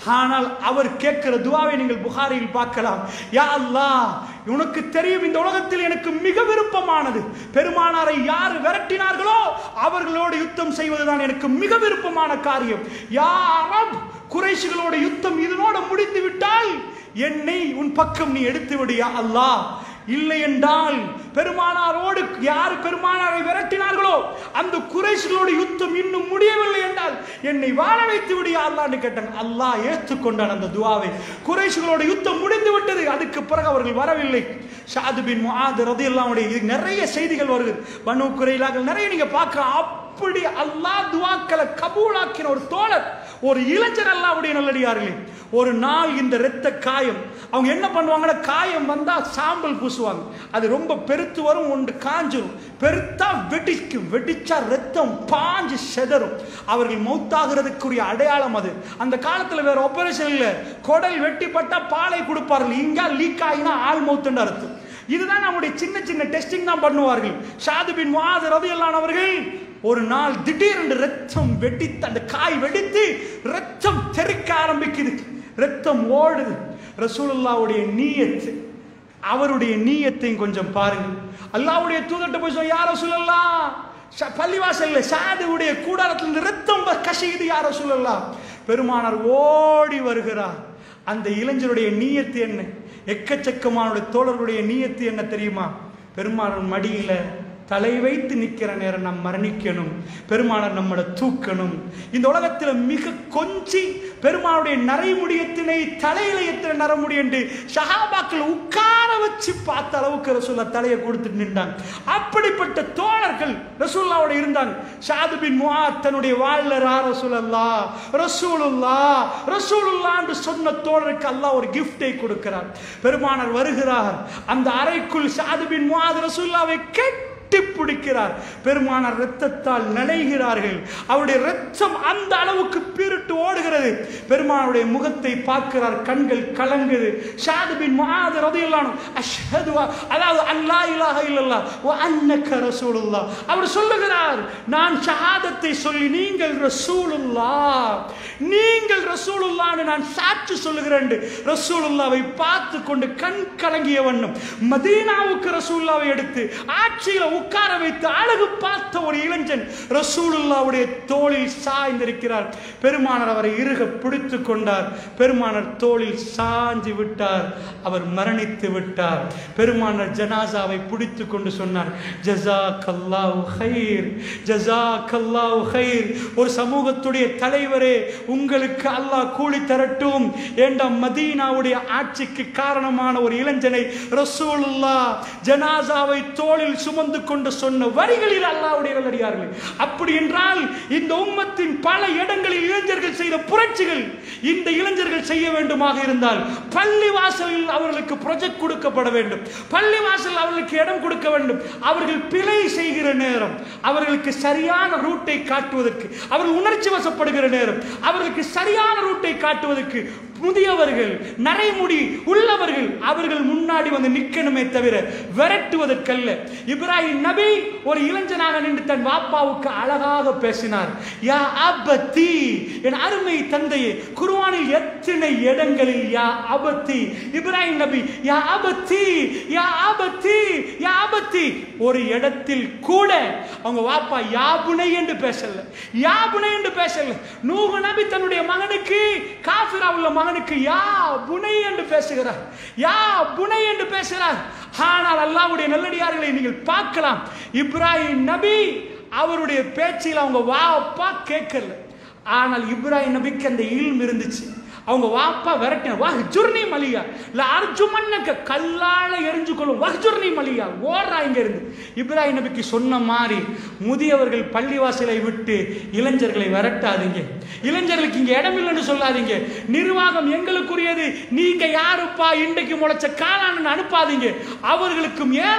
ஆனால் அவர் கேட்கிற துவாவை நீங்கள் புகாரில் பார்க்கலாம் யா அல்லாஹ் உனக்கு தெரியும் இந்த உலகத்தில் எனக்கு மிக விருப்பமானது பெருமானாரை யார் விரட்டினார்களோ அவர்களோடு யுத்தம் செய்வதுதான் எனக்கு மிக விருப்பமான காரியம் யா அரப் குறைஷிகளோட யுத்தம் இதனோட முடிந்து விட்டால் என்னை உன் பக்கம் நீ எடுத்து விடு யா அல்லாஹ் இல்லை என்றால் பெருமானாரோடு யார் பெருமானாரை விரட்டினார்களோ அந்த குறைஷிகளோட யுத்தம் இன்னும் முடியவில்லை என்றால் என்னை வாழ வைத்து விடு யா அல்லாஹ்னு கேட்டான் அல்லாஹ் ஏற்றுக்கொண்டான் அந்த துவாவை குறைஷிகளோட யுத்தம் முடிந்து விட்டது அதுக்கு பிறகு அவர்கள் வரவில்லை ஷாது பின் முஆத் ரதியல்லாஹு அன்ஹு இது நிறைய செய்திகள் வருது பனு குறைலாக்கள் நிறைய நீங்க பார்க்க அப்படி அல்லாஹ் துவாக்களை கபூலாக்கின ஒரு தோழர் ஒரு இளைஞர் அல்லாவுடைய நல்லடியார்களே ஒரு நாள் இந்த இரத்த காயம் அவங்க என்ன பண்ணுவாங்கன்னா காயம் வந்தா சாம்பல் பூசுவாங்க அது ரொம்ப பெருத்து வரும் ஒன்று காஞ்சிரும் பெருத்தா வெடிக்கும் வெடிச்சா ரத்தம் பாஞ்சு செதறும் அவர்கள் மௌத்தாகிறதுக்குரிய அடையாளம் அது அந்த காலத்துல வேற ஆபரேஷன் இல்ல குடல் வெட்டிப்பட்டா பாலை கொடுப்பார்கள் இங்க லீக் ஆகினா ஆள் மௌத்துன்னு அர்த்தம் இதுதான் நம்முடைய சின்ன சின்ன டெஸ்டிங் தான் பண்ணுவார்கள் ஷாது பின் முஆத் ரலியல்லாஹு அவர்கள் ஒரு நாள் திடீரென்று ரத்தம் வெடித்து அந்த காய் வெடித்து ரத்தம் தெறிக்க ஆரம்பிக்குது ரத்தம் ஓடுது ரசூலுல்லாவுடைய நீயத்து அவருடைய நீயத்தையும் கொஞ்சம் பாருங்க அல்லாஹ்வுடைய தூதர்கிட்ட போய் சொல்ல யார சொல்லலாம் பள்ளிவாசல்ல சாதுவுடைய கூடாரத்திலிருந்து ரத்தம் கசியுது யார சொல்லலாம் பெருமானார் ஓடி வருகிறார் அந்த இளைஞருடைய நீயத்து என்ன எக்கச்சக்கமான தோழர்களுடைய நீயத்து என்ன தெரியுமா பெருமானார் மடியில தலை வைத்து நிற்கிற நேரம் நாம் மரணிக்கணும் பெருமானார் நம்மளை தூக்கணும் இந்த உலகத்தில் மிக கொஞ்சி பெருமானுடைய நரைமுடியத்தினை தலையில எத்தனை நரமுடி என்று ஷஹாபாக்கள் உட்கார வச்சு பார்த்த அளவுக்கு ரசூல்லா தலையை கொடுத்துட்டு நின்றாங்க அப்படிப்பட்ட தோழர்கள் ரசூல்லாவோட இருந்தாங்க ஷாது பின் முஆத் தன்னுடைய வாழ்ல ரா ரசூலல்லா ரசூலுல்லா ரசூலுல்லா என்று சொன்ன தோழருக்கு அல்லாஹ் ஒரு கிஃப்டை கொடுக்கிறார் பெருமானார் வருகிறார் அந்த அறைக்குள் ஷாது பின் முஆத் ரசூல்லாவை கெட்டி பிடிக்கிறார் பெருமானார் இரத்தத்தால் நனைகிறார்கள் அவருடைய இரத்தம் அந்த அளவுக்கு பீரிட்டு ஓடுகிறது பெருமானுடைய முகத்தை பார்க்கிறார் கண்கள் கலங்குது ஷாது பின் முஆத் ரலியல்லாஹு அஷ்ஹது அதாவது அல்லா இலாஹ இல்லல்லாஹ் வ அன்னக ரசூலுல்லாஹ் அவர் சொல்லுகிறார் நான் ஷஹாதத்தை சொல்லி நீங்கள் ரசூலுல்லாஹ் நீங்கள் ரசூலுல்லாஹ்னு நான் சாட்சி சொல்லுகிறேன் ரசூலுல்லாவை பார்த்து கொண்டு கண் கலங்கிய வண்ணம் மதீனாவுக்கு ரசூலுல்லாவை எடுத்து ஆட்சியில உட்கார வைத்து அழகு பார்த்த ஒரு இளைஞன் ரசூலுல்லாவுடைய தோளில் சாய்ந்திருக்கிறார் பெருமானார் அவரை இறுக பிடித்து கொண்டார் பெருமானார் தோளில் சாஞ்சு விட்டார் அவர் மரணித்து விட்டார் பெருமானார் ஜனாசாவை பிடித்து கொண்டு சொன்னார் ஜஸா கல்லாஹு ஹைர் ஜஸா கல்லாஹு ஹைர் ஒரு சமூகத்துடைய தலைவரே உங்களுக்கு அல்லாஹ் கூலி தரட்டும் ஏண்டா மதீனாவுடைய ஆட்சிக்கு காரணமான ஒரு இளைஞனை ரசூலுல்லா ஜனாசாவை தோளில் சுமந்து கொண்டு சொன்ன வரிகளில் அல்லாஹ்வுடைய நல்லடியார்கள் அப்படி என்றால் இந்த உம்மத்தின் பல இடங்களில் இளைஞர்கள் செய்த புரட்சிகள் இந்த இளைஞர்கள் செய்ய வேண்டுமாக இருந்தால் பள்ளி வாசலில் அவர்களுக்கு ப்ரொஜெக்ட் கொடுக்கப்பட வேண்டும் பள்ளி வாசல் அவர்களுக்கு இடம் கொடுக்க வேண்டும் அவர்கள் பிழை செய்கிற நேரம் அவர்களுக்கு சரியான ரூட்டை காட்டுவதற்கு அவர்கள் உணர்ச்சி வசப்படுகிற நேரம் அவர்களுக்கு சரியான ரூட்டை காட்டுவதற்கு முதியவர்கள் நரைமுடி உள்ளவர்கள் அவர்கள் முன்னாடி வந்து நிற்கணுமே தவிர விரட்டுவதற்கல்ல இப்ராஹிம் நபி ஒரு இளைஞனாக நின்று தன் வாப்பாவுக்கு அழகாக பேசினார் யா அபத்தி என் அருமை தந்தையே குர்ஆனில் எத்தனை இடங்களில் யா அபத்தி இப்ராஹிம் நபி யா அபத்தி யா அபத்தி யா அபத்தி ஒரு இடத்தில் கூட அவங்க வாப்பா யாபுனை என்று பேசல யாபுனை என்று பேசல நூஹ் நபி தன்னுடைய மகனுக்கு காஃபிரா உள்ள மகனுக்கு யா புனை என்று பேசுகிறார் யா புனை என்று பேசுகிறார் ஆனால் அல்லாஹ்வுடைய நல்லடியார்களை நீங்கள் பார்க்கலாம் இப்ராஹிம் நபி அவருடைய பேச்சில் அவங்க வா அப்பா கேட்கல ஆனால் இப்ராஹிம் நபிக்கு அந்த இல்ம் இருந்துச்சு அவங்க வாப்பா விரட்டின வஹ்ஜுர்னி மலியா இல்ல அர்ஜுமன்னக்க கல்லால எரிஞ்சு கொள்ளும் வஹ்ஜுர்னி மலியா ஓடுறா இங்க இருந்து இப்ராஹிம் நபிக்கு சொன்ன மாதிரி முதியவர்கள் பள்ளிவாசலை விட்டு இளைஞர்களை விரட்டாதீங்க இளைஞர்களுக்கு இங்க இடம் இல்லைன்னு சொல்லாதீங்க நிர்வாகம் எங்களுக்குரியது நீங்க யாருப்பா இன்றைக்கு முளைச்ச காளான்னு அனுப்பாதீங்க அவர்களுக்கும் ஏதாவது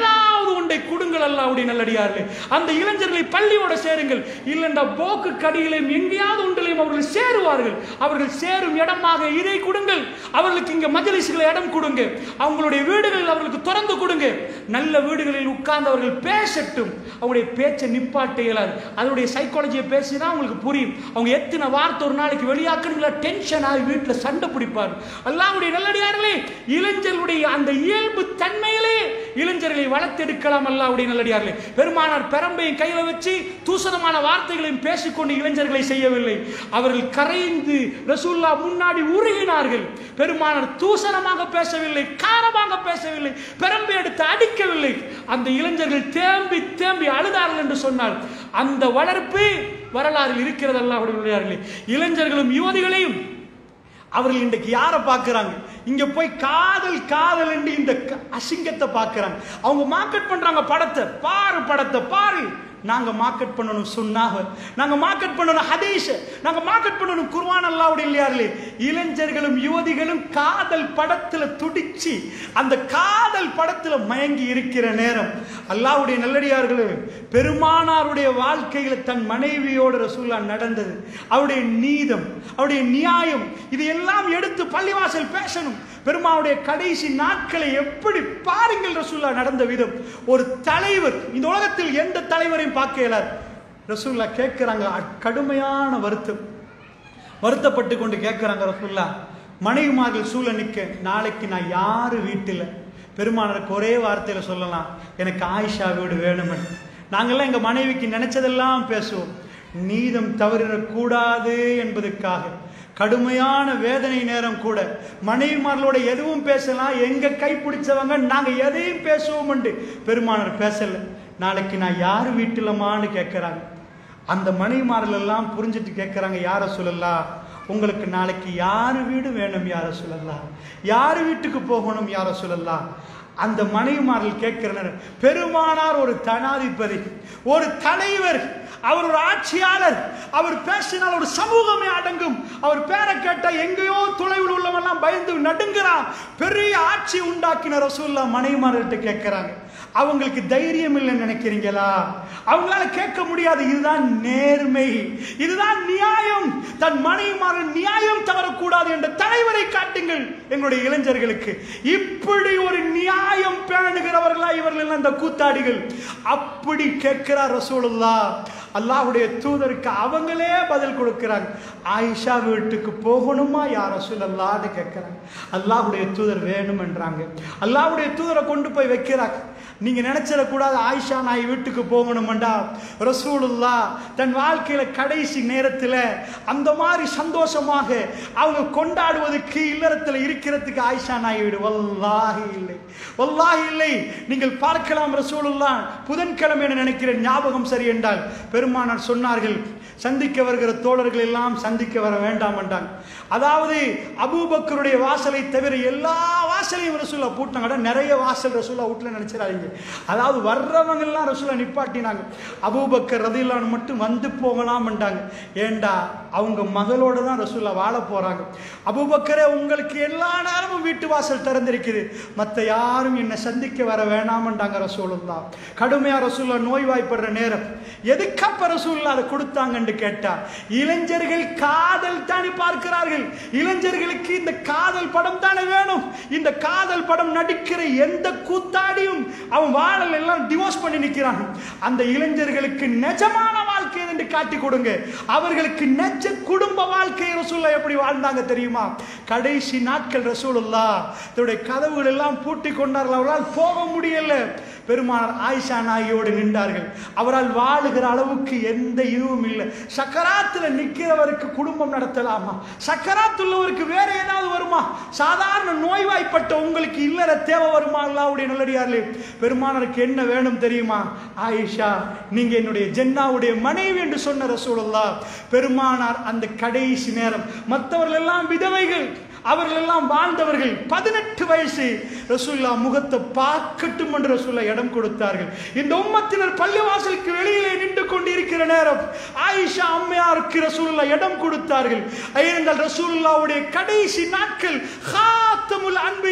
ஏதாவது ஒன்றை கொடுங்கள் அல்லாவுடைய நல்லடியார்களே அந்த இளைஞர்களை பள்ளியோட சேருங்கள் இல்லைண்டா போக்கு கடிகளையும் எங்கேயாவது ஒன்றிலையும் அவர்கள் சேருவார்கள் அவர்கள் சேரும் இடமாக இதை கொடுங்கள் அவர்களுக்கு இங்க மஜலிசுகளை இடம் கொடுங்க அவங்களுடைய வீடுகளில் அவர்களுக்கு திறந்து கொடுங்க நல்ல வீடுகளில் உட்கார்ந்து அவர்கள் பேசட்டும் அவங்களுடைய பேச்சை நிப்பாட்ட இயலாது அதனுடைய சைக்காலஜியை பேசினா அவங்களுக்கு புரியும் அவங்க எத்தனை வார்த்தை ஒரு நாளைக்கு வெளியாக்கணுங்களா டென்ஷன் ஆகி வீட்டில் சண்டை பிடிப்பார் அல்லாவுடைய நல்லடியார்களே இளைஞர்களுடைய அந்த இயல்பு தன்மையிலே இளைஞர்களை வளர்த்தெடுக்கலாம் அல்லாவுடைய நல்லடியார்களே பெருமானார் பெரம்பையும் கையில வச்சு தூசணமான வார்த்தைகளையும் பேசிக்கொண்டு இளைஞர்களை செய்யவில்லை அவர்கள் கரைந்து ரசூல்லா முன்னாடி உருகினார்கள் பெருமானார் தூசணமாக பேசவில்லை காரமாக பேசவில்லை பெரம்பை எடுத்து அடிக்கவில்லை அந்த இளைஞர்கள் தேம்பி தேம்பி அழுதார்கள் என்று சொன்னால் அந்த வளர்ப்பு வரலாறில் இருக்கிறது அல்லாஹ்வுடைய நல்லடியார்களே இளைஞர்களும் யுவதிகளையும் அவர்கள் இன்றைக்கு யாரை பார்க்குறாங்க இங்க போய் காதல் காதல் என்று இந்த க- அசிங்கத்தை பார்க்குறாங்க அவங்க மார்க்கெட் பண்றாங்க படத்தை பாரு படத்தை பாரு நாங்க மார்க்கெட் பண்ணணும் சுண்ணாக நாங்க மார்க்கெட் பண்ணணும் ஹதீஷ நாங்க மார்க்கெட் பண்ணணும் குர்வான் அல்லாவுடைய இல்லையார்களே இளைஞர்களும் யுவதிகளும் காதல் படத்துல துடிச்சு அந்த காதல் படத்துல மயங்கி இருக்கிற நேரம் அல்லாவுடைய நல்லடியார்களே பெருமானாருடைய வாழ்க்கையில தன் மனைவியோட ரசூல்லா நடந்தது அவருடைய நீதம் அவருடைய நியாயம் இது எல்லாம் எடுத்து பள்ளிவாசல் பேசணும் பெருமானுடைய கடைசி நாட்களை எப்படி பாருங்கள் ரசூல்லா நடந்த விதம் ஒரு தலைவர் இந்த உலகத்தில் எந்த தலைவரையும் பார்க்க இயலாது ரசூல்லா கேட்கிறாங்க அ- கடுமையான வருத்தம் வருத்தப்பட்டு கொண்டு கேட்குறாங்க ரசூல்லா மனைவிமார்கள் சூழ நிற்க நாளைக்கு நான் யாரு வீட்டில் பெருமானருக்கு ஒரே வார்த்தையில் சொல்லலாம் எனக்கு ஆயிஷா வீடு வேணுமென்னு நாங்கள்லாம் எங்கள் மனைவிக்கு நினைச்சதெல்லாம் பேசுவோம் நீதம் தவறிடக்கூடாது என்பதற்காக கடுமையான வேதனை நேரம் கூட மனைவிமார்களோட எதுவும் பேசலாம் எங்க கை பிடிச்சவங்க நாங்க எதையும் பேசுவோம் பெருமானர் பேசல நாளைக்கு நான் யார் வீட்டிலமான்னு கேட்குறாங்க அந்த மனைவிமார்கள் எல்லாம் புரிஞ்சுட்டு கேட்குறாங்க யார சொல்லலாம் உங்களுக்கு நாளைக்கு யார் வீடு வேணும் யார சொல்லலாம் யார் வீட்டுக்கு போகணும் யார சொல்லலாம் அந்த மனைவிமார்கள் கேட்கிறனர் பெருமானார் ஒரு தனாதிபதி ஒரு தலைவர் அவர் ஒரு ஆட்சியாளர் அவர் பேசினால் ஒரு சமூகமே அடங்கும் அவர் பேரை கேட்டா எங்கேயோ தொலைவில் உள்ளவெல்லாம் பயந்து நடுங்குறான் பெரிய ஆட்சி உண்டாக்கின ரசூல்லா மனைவிமார்கள்ட்ட கேட்கிறாங்க அவங்களுக்கு தைரியம் இல்லைன்னு நினைக்கிறீங்களா அவங்களால கேட்க முடியாது இதுதான் நேர்மை இதுதான் நியாயம் தன் மனைவிமார்கள் நியாயம் தவறக்கூடாது என்ற தலைவரை காட்டுங்கள் எங்களுடைய இளைஞர்களுக்கு இப்படி ஒரு நியாயம் பேணுகிறவர்களா இவர்கள் எல்லாம் இந்த கூத்தாடிகள் அப்படி கேட்கிறார் ரசூலுல்லா அல்லாஹ்வுடைய தூதருக்கு அவங்களே பதில் கொடுக்கிறாங்க ஆயிஷா வீட்டுக்கு போகணுமா யார் ரசூலல்லான்னு கேட்கிறாங்க அல்லாஹ்வுடைய தூதர் வேணும்ன்றாங்க அல்லாஹ்வுடைய தூதரை கொண்டு போய் வைக்கிறாங்க நீங்க நினைச்சிடக்கூடாது ஆயிஷா நாய் வீட்டுக்கு போகணுமெண்டா ரசூலுல்லா தன் வாழ்க்கையில கடைசி நேரத்தில் அந்த மாதிரி சந்தோஷமாக அவங்க கொண்டாடுவதற்கு இல்லறத்தில் இருக்கிறதுக்கு ஆயிஷா நாய் வீடு வல்லாஹி இல்லை வல்லாஹி இல்லை நீங்கள் பார்க்கலாம் ரசூலுல்லா புதன்கிழமை என நினைக்கிறேன் ஞாபகம் சரி என்றால் பெருமானார் சொன்னார்கள் சந்திக்க வருகிற தோழர்கள் எல்லாம் சந்திக்க வர வேண்டாம் என்றாங்க அதாவது அபூபக்கருடைய வாசலை தவிர எல்லா வாசலையும் ரசூலா பூட்டினாங்க அட, நிறைய வாசல் ரசூலா வீட்டில் நினைச்சிடாதீங்க அதாவது வர்றவங்க எல்லாம் ரசூலா நிப்பாட்டினாங்க அபூபக்கர் ரதிலான் மட்டும் வந்து போகலாம்ன்றாங்க ஏண்டா அவங்க மகளோட தான் ரசூலா வாழ போறாங்க அபூபக்கரே உங்களுக்கு எல்லா நேரமும் வீட்டு வாசல் திறந்திருக்குது மற்ற யாரும் என்னை சந்திக்க வர வேணாமன்றாங்க ரசூலுல்லா கடுமையா ரசூல்லா நோய்வாய்ப்படுற நேரம் எதுக்கப்ப ரசூல்லா அதை கொடுத்தாங்கன்னு கேட்டா இளைஞர்கள் காதல் தானே பார்க்கிறார்கள் இளைஞர்களுக்கு இந்த காதல் படம் தானே வேணும் இந்த காதல் படம் நடிக்கிற எந்த கூத்தாடியும் அவன் வாழல் எல்லாம் டிவோர்ஸ் பண்ணி நிற்கிறான் அந்த இளைஞர்களுக்கு நிஜமான வாழ்க்கை என்று காட்டி கொடுங்க அவர்களுக்கு நெஜ குடும்ப வாழ்க்கை ரசூல்லா எப்படி வாழ்ந்தாங்க தெரியுமா கடைசி நாட்கள் ரசூலுல்லா தன்னுடைய கதவுகள் எல்லாம் பூட்டி கொண்டார்கள் அவரால் போக முடியல பெருமானார் ஆயிஷா நாகியோடு நின்றார்கள் அவரால் வாழுகிற அளவுக்கு எந்த இதுவும் இல்லை சக்கராத்துல நிக்கிறவருக்கு குடும்பம் நடத்தலாமா சக்கராத்துள்ளவருக்கு வேற ஏதாவது வருமா சாதாரண நோய்வாய்ப்பட்ட உங்களுக்கு இல்லற தேவை வருமா அல்லாவுடைய நல்லடியார்களே பெருமானருக்கு என்ன வேணும் தெரியுமா ஆயிஷா நீங்க என்னுடைய ஜென்னாவுடைய மனைவி என்று சொன்ன ரசூலுல்லா பெருமானார் அந்த கடைசி நேரம் மற்றவர்கள் எல்லாம் விதவைகள் அவர்கள் எல்லாம் வாழ்ந்தவர்கள் பதினெட்டு வயசு ரசூல்லா முகத்தை பார்க்கட்டும் என்று ரசூல்லா இடம் கொடுத்தார்கள் இந்த உம்மத்தினர் பள்ளிவாசலுக்கு வெளியிலே நின்று கொண்டிருக்கிற நேரம் ஆயிஷா அம்மையாருக்கு ரசூல்லா இடம் கொடுத்தார்கள் ஏனென்றால் ரசூலுல்லாவுடைய கடைசி நாட்கள் ஹாத்தமுல் அன்பு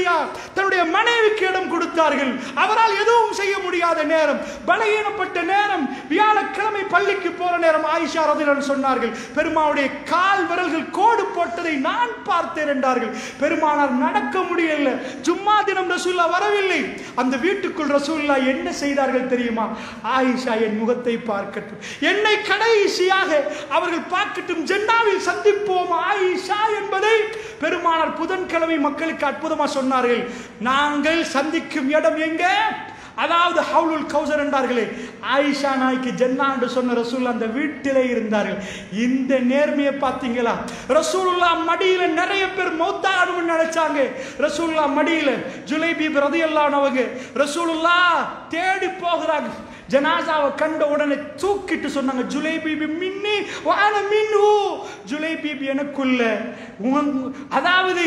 உமரியா தன்னுடைய மனைவிக்கு இடம் கொடுத்தார்கள் அவரால் எதுவும் செய்ய முடியாத நேரம் பலகீனப்பட்ட நேரம் வியாழக்கிழமை பள்ளிக்கு போற நேரம் ஆயிஷா ரதிலன் சொன்னார்கள் பெருமாவுடைய கால் விரல்கள் கோடு போட்டதை நான் பார்த்தேன் என்றார்கள் பெருமானார் நடக்க முடியல ஜும்மா தினம் ரசூல்லா வரவில்லை அந்த வீட்டுக்குள் ரசூல்லா என்ன செய்தார்கள் தெரியுமா ஆயிஷா என் முகத்தை பார்க்கட்டும் என்னை கடைசியாக அவர்கள் பார்க்கட்டும் ஜென்னாவில் சந்திப்போம் ஆயிஷா என்பதை பெருமானார் புதன்கிழமை மக்களுக்கு அற்புதமா சொன்னார்கள் நாங்கள் சந்திக்கும் இடம் எங்க அதாவது ஹவுலுல் கௌசர் என்றார்களே ஆயிஷா நாய்க்கு ஜென்னா என்று சொன்ன ரசூல் அந்த வீட்டிலே இருந்தார்கள் இந்த நேர்மையை பார்த்தீங்களா ரசூலுல்லா மடியில நிறைய பேர் மௌத்தாகணும்னு நினைச்சாங்க ரசூலுல்லா மடியில ஜுலைபி ரதியல்லானவங்க ரசூலுல்லா தேடி போகிறாங்க ஜனாசாவை கண்ட உடனே தூக்கிட்டு சொன்னாங்க ஜுலை பீபி மின்னி வான மின்னு ஜுலை பீபி எனக்குள்ள உங்க- அதாவது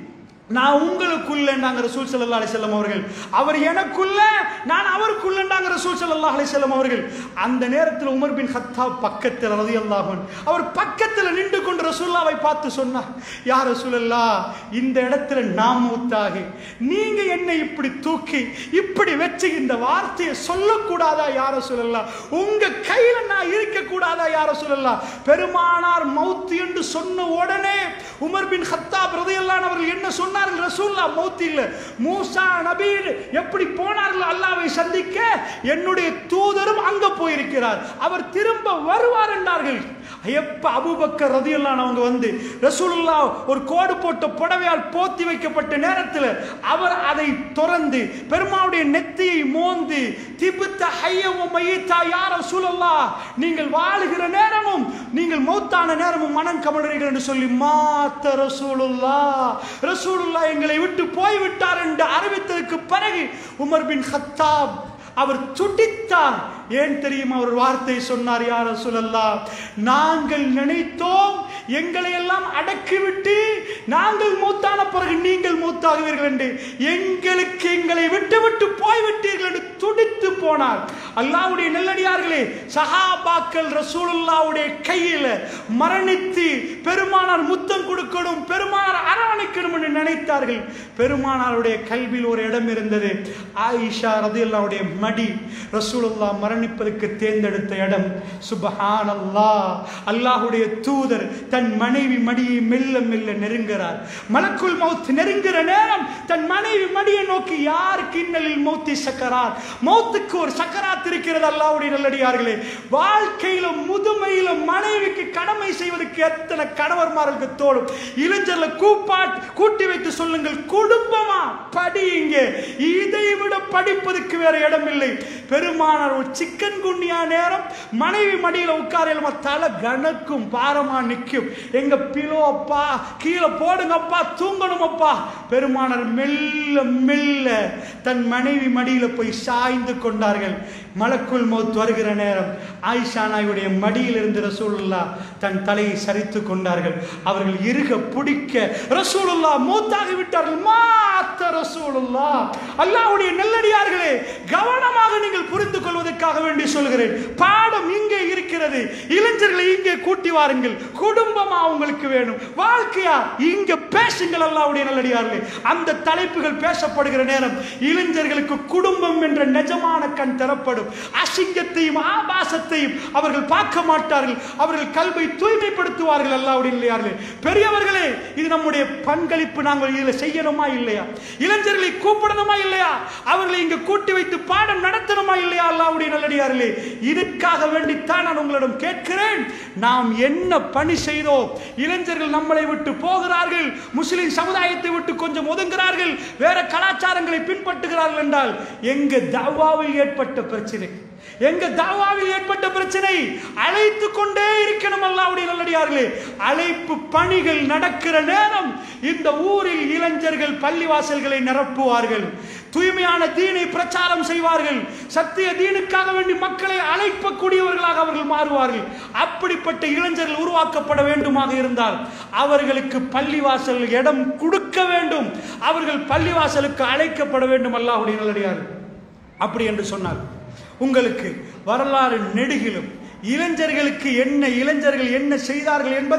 நான் உங்களுக்குள்ளண்டாங்க ரசூல் ஸல்லல்லாஹு அலைஹி வஸல்லம் அவர்கள் அவர் எனக்குள்ள நான் அவருக்குள்ளண்டாங்க ரசூல் ஸல்லல்லாஹு அலைஹி வஸல்லம் அவர்கள் அந்த நேரத்தில் உமர் பின் கத்தாப் பக்கத்தில் ரலியல்லாஹு அன்ஹு அவர் பக்கத்தில் நின்று கொண்டு ரசூலுல்லாவை பார்த்து சொன்னார் யா ரசூலல்லாஹ் இந்த இடத்துல நான் மூத்தாகி நீங்க என்னை இப்படி தூக்கி இப்படி வச்சு இந்த வார்த்தையை சொல்லக்கூடாதா யா ரசூலல்லாஹ் உங்க கையில நான் இருக்க கூடாதா யா ரசூலல்லாஹ் பெருமானார் மௌத் என்று சொன்ன உடனே உமர் பின் ஹத்தாப் ரலியல்லாஹு அவர்கள் என்ன சொன்னார்கள் ரசூல்லா மௌத் இல்ல மூசா நபி எப்படி போனார்கள் அல்லாவை சந்திக்க என்னுடைய தூதரும் அங்க போயிருக்கிறார் அவர் திரும்ப வருவார் என்றார்கள் எப்ப அபூபக்கர் ரதியல்லான் அவங்க வந்து ரசூலுல்லா ஒரு கோடு போட்ட புடவையால் போத்தி வைக்கப்பட்ட நேரத்தில் அவர் அதை திறந்து பெருமாவுடைய நெத்தியை மோந்து திபுத்த ஹையவும் மையத்தா யார சூழல்லா நீங்கள் வாழுகிற நேரமும் நீங்கள் மௌத்தான நேரமும் மனம் கமலுறீர்கள் என்று சொல்லி மாத்த ரசூலுல்லா ரசூலுல்லா எங்களை விட்டு போய்விட்டார் என்று அறிவித்ததுக்கு பிறகு உமர் பின் ஹத்தாப் அவர் துடித்தார் ஏன் தெரியுமா ஒரு வார்த்தை சொன்னார் யார் ரசூலல்லா நாங்கள் நினைத்தோம் எங்களை எல்லாம் அடக்கிவிட்டு நாங்கள் மூத்தான பிறகு நீங்கள் மூத்தாகுவீர்கள் என்று எங்களுக்கு எங்களை விட்டு விட்டு போய்விட்டீர்கள் என்று துடித்து போனார் அல்லாவுடைய நெல்லடியார்களே சஹாபாக்கள் ரசூலுல்லாவுடைய கையில் மரணித்து பெருமானார் முத்தம் கொடுக்கணும் பெருமானார் அரவணைக்கணும் என்று நினைத்தார்கள் பெருமானாருடைய கல்வியில் ஒரு இடம் இருந்தது ஆயிஷா ரதியல்லாவுடைய மடி ரசூலுல்லா மரணிப்பதற்கு தேர்ந்தெடுத்த இடம் சுபஹான் அல்லாஹ் அல்லாஹுடைய தூதர் தன் மனைவி மடியை மெல்ல மெல்ல நெருங்குகிறார் மலக்குள் மௌத் நெருங்குற நேரம் தன் மனைவி மடியை நோக்கி யாருக்கு இன்னலில் மௌத்தி சக்கரார் மௌத்துக்கு ஒரு சக்கராத் இருக்கிறது அல்லாஹ்வுடைய நல்லடியார்களே வாழ்க்கையில முதுமையில மனைவிக்கு கடமை செய்வதற்கு எத்தனை கணவர்மார்களுக்கு தோடும் இளைஞர்ல கூப்பாட் கூட்டி வைத்து சொல்லுங்கள் குடும்பமா படியுங்க இதை விட படிப்பதற்கு வேற இடம் இல்லை பெருமானார் ஒரு சிக்கன் குண்டியா நேரம் மனைவி மடியில உட்கார தலை கணக்கும் பாரமா நிற்கும் எங்க பிலோ அப்பா கீழே போடுங்க அப்பா தூங்கணும் அப்பா பெருமானார் மெல்ல மெல்ல தன் மனைவி மடியில போய் சாய்ந்து கொண்டார்கள் மலக்குள் மௌத் வருகிற நேரம் ஆயிஷா நாயுடைய மடியில் இருந்து ரசூலுல்லா தன் தலையை சரித்து கொண்டார்கள் அவர்கள் இருக பிடிக்க ரசூலுல்லா மூத்தாகி விட்டார்கள் மாத்த ரசூலுல்லா அல்லாஹ்வுடைய நெல்லடியார்களே கவனமாக நீங்கள் புரிந்து கொள்வதற்காக வேண்டி சொல்கிறேன் பாடம் இங்கே இருக்கிறது இளைஞர்களை இங்கே கூட்டி வாருங்கள் குடும்பமா உங்களுக்கு வேணும் வாழ்க்கையா இங்க பேசுங்கள் அல்லாஹ்வுடைய நல்லடியார்களே அந்த தலைப்புகள் பேசப்படுகிற நேரம் இளைஞர்களுக்கு குடும்பம் என்ற நிஜமான கண் தரப்படும் அசிங்கத்தையும் ஆபாசத்தையும் அவர்கள் பார்க்க மாட்டார்கள் அவர்கள் கல்வை தூய்மைப்படுத்துவார்கள் அல்லாவுடைய இல்லையார்களே பெரியவர்களே இது நம்முடைய பங்களிப்பு நாங்கள் இதில் செய்யணுமா இல்லையா இளைஞர்களை கூப்பிடணுமா இல்லையா அவர்களை இங்கு கூட்டி வைத்து பாடம் நடத்தணுமா இல்லையா அல்லாவுடைய நல்லடியார்களே இதற்காக வேண்டித்தான் நான் உங்களிடம் கேட்கிறேன் நாம் என்ன பணி செய்தோம் இளைஞர்கள் நம்மளை விட்டு போகிறார்கள் முஸ்லிம் சமுதாயத்தை விட்டு கொஞ்சம் ஒதுங்குகிறார்கள் வேற கலாச்சாரங்களை பின்பற்றுகிறார்கள் என்றால் எங்க தவாவில் ஏற்பட்ட பிரச்சனை எங்க தாவாவில் ஏற்பட்ட பிரச்சனை அழைத்து கொண்டே இருக்கணும் அல்லாவுடைய நல்லடியார்களே அழைப்பு பணிகள் நடக்கிற நேரம் இந்த ஊரில் இளைஞர்கள் பள்ளிவாசல்களை நிரப்புவார்கள் தூய்மையான தீனை பிரச்சாரம் செய்வார்கள் சத்திய தீனுக்காக வேண்டி மக்களை அழைப்பக்கூடியவர்களாக அவர்கள் மாறுவார்கள் அப்படிப்பட்ட இளைஞர்கள் உருவாக்கப்பட வேண்டுமாக இருந்தால் அவர்களுக்கு பள்ளிவாசல் இடம் கொடுக்க வேண்டும் அவர்கள் பள்ளிவாசலுக்கு அழைக்கப்பட வேண்டும் அல்லாஹுடைய நல்லடியார்கள் அப்படி என்று சொன்னார் உங்களுக்கு வரலாறு நெடுகிலும் இளைஞர்களுக்கு என்ன இளைஞர்கள் என்ன செய்தார்கள் என்பதை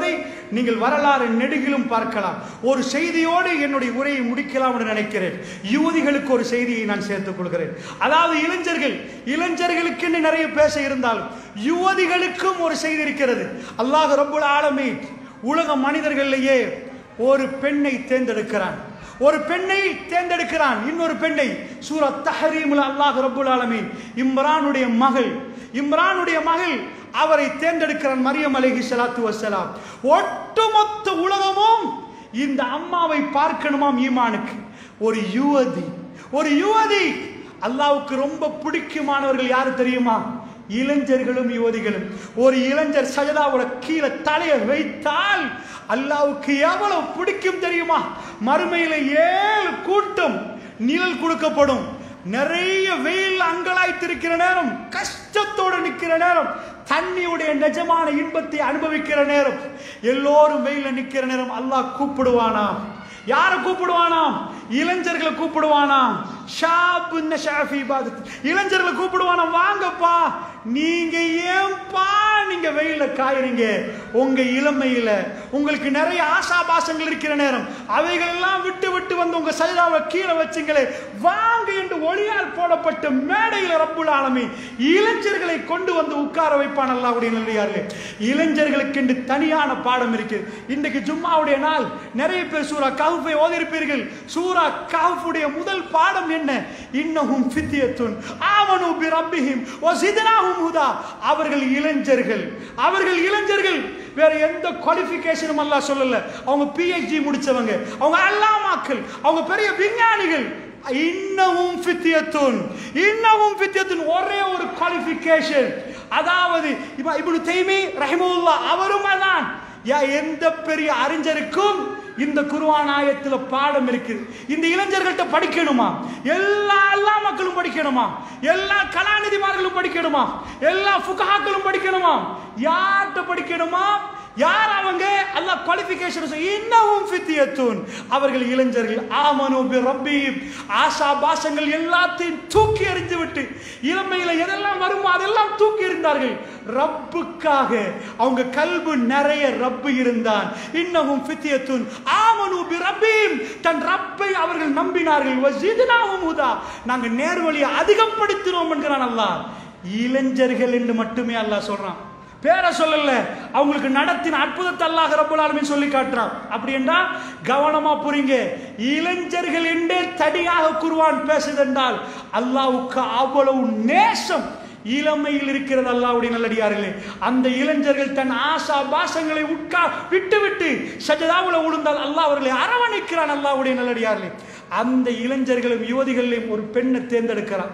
நீங்கள் வரலாறு நெடுகிலும் பார்க்கலாம் ஒரு செய்தியோடு என்னுடைய உரையை முடிக்கலாம் என்று நினைக்கிறேன் யுவதிகளுக்கு ஒரு செய்தியை நான் சேர்த்துக் கொள்கிறேன் அதாவது இளைஞர்கள் இளைஞர்களுக்கு நிறைய பேச இருந்தாலும் யுவதிகளுக்கும் ஒரு செய்தி இருக்கிறது அல்லாஹ் ரப்புல் ஆலமீன் உலக மனிதர்களிலேயே ஒரு பெண்ணை தேர்ந்தெடுக்கிறான் ஒரு பெண்ணை தேர்ந்தெடுக்கிறான் இன்னொரு பெண்ணை சூரா தஹரீமுல் அல்லாஹ் ரப்புல் ஆலமீன் இம்ரானுடைய மகள் இம்ரானுடைய மகள் அவரை தேர்ந்தெடுக்கிறான் மரியம் அலைஹி ஸலாத்து வஸ்ஸலாம் ஒட்டுமொத்த உலகமும் இந்த அம்மாவை பார்க்கணுமாம் ஈமானுக்கு ஒரு யுவதி ஒரு யுவதி அல்லாவுக்கு ரொம்ப பிடிக்குமானவர்கள் யாரு தெரியுமா இளைஞர்களும் யுவதிகளும் ஒரு இளைஞர் சஜதாவோட கீழே தலையை வைத்தால் அல்லாவுக்கு எவ்வளவு பிடிக்கும் தெரியுமா மறுமையில ஏழு கூட்டம் நிழல் கொடுக்கப்படும் நிறைய வெயில் அங்கலாய்த்திருக்கிற நேரம் கஷ்டத்தோடு நிற்கிற நேரம் தண்ணியுடைய நிஜமான இன்பத்தை அனுபவிக்கிற நேரம் எல்லோரும் வெயில நிக்கிற நேரம் அல்லாஹ் கூப்பிடுவானா யாரை கூப்பிடுவானாம் இளைஞர்களை கூப்பிடுவானாம் ஷாபு நஷாஃபி இபாதத். இளைஞர்களை கூப்பிடுவானாம் வாங்கப்பா நீங்க ஏன்பா நீங்க வெயில காயுறீங்க உங்க இளமையில உங்களுக்கு நிறைய ஆசாபாசங்கள் இருக்கிற நேரம் அவைகள் எல்லாம் விட்டு விட்டு வந்து உங்க சைதாவை கீழே வச்சுங்களே வாங்க என்று ஒளியால் போடப்பட்ட மேடையில ரப்புல் ஆலமீன் இளைஞர்களை கொண்டு வந்து உட்கார வைப்பான் அல்லாஹ்வுடைய நல்லியார்களே இளைஞர்களுக்கு என்று தனியான பாடம் இருக்கு இன்றைக்கு ஜும்மாவுடைய நாள் நிறைய பேர் சூரா கஹ்ஃபை ஓதிருப்பீர்கள் சூரா கஹ்ஃபுடைய முதல் பாடம் என்ன இன்னஹும் ஃபித்யத்துன் ஆமனு பி ரப்பிஹிம் வஸித்னாஹும் ஹுதா அவர்கள் இளைஞர்கள் அவர்கள் இளைஞர்கள் வேற எந்த குவாலிஃபிகேஷனும் அல்லாஹ் சொல்லல அவங்க பிஹெச்டி முடிச்சவங்க அவங்க அல்லாமாக்கள் அவங்க பெரிய விஞ்ஞானிகள் இன்னமும் ஃபித்யத்துன் இன்னமும் ஃபித்யத்துன் ஒரே ஒரு குவாலிஃபிகேஷன் அதாவது இப்ப இப்னு தைமி ரஹிமவுல்லா அவரும் அதான் யா எந்த பெரிய அறிஞருக்கும் இந்த குர்ஆன் ஆயத்துல பாடம் இருக்குது இந்த இளைஞர்கள்ட்ட படிக்கணுமா எல்லா எல்லா மக்களும் படிக்கணுமா எல்லா கலாநிதிமார்களும் படிக்கணுமா எல்லா ஃபுகஹாக்களும் படிக்கணுமா யார்கிட்ட படிக்கணுமா யார் அவங்க அல்லாஹ் குவாலிஃபிகேஷன் இன்னமும் ஃபித்தியத்துன் அவர்கள் இளைஞர்கள் ஆமனு பி ரப்பி ஆசா பாசங்கள் எல்லாத்தையும் தூக்கி எறிந்து விட்டு இளமையில எதெல்லாம் வருமோ அதெல்லாம் தூக்கி எறிந்தார்கள் ரப்புக்காக அவங்க கல்பு நிறைய ரப்பு இருந்தான் இன்னமும் ஃபித்தியத்துன் ஆமனு பி ரப்பீம் தன் ரப்பை அவர்கள் நம்பினார்கள் வஸித்னாஹும் ஹுதா நாங்க நேர்வழியை அதிகப்படுத்தினோம் என்கிறான் அல்லாஹ் இளைஞர்கள் என்று மட்டுமே அல்லாஹ் சொல்றான் பேரை சொல்லல அவங்களுக்கு நடத்தின அற்புதத்தை அல்லாஹ் ரப்பல் ஆலமீன் சொல்லி காட்டுறான் அப்படி என்றா கவனமா புரிங்க இளைஞர்கள் என்றே தடியாக குருவான் பேசுதென்றால் அல்லாஹ்வுக்கு அவ்வளவு நேசம் இளமையில் இருக்கிறது அல்லாஹ்வுடைய நல்லடியார்களே அந்த இளைஞர்கள் தன் ஆசா பாசங்களை உட்கா விட்டு விட்டு சஜதாவுல உளுந்தால் அல்லாஹ் அவர்களை அரவணைக்கிறான் அல்லாஹ்வுடைய நல்லடியார்களே அந்த இளைஞர்களும் யுவதிகளையும் ஒரு பெண்ணை தேர்ந்தெடுக்கிறான்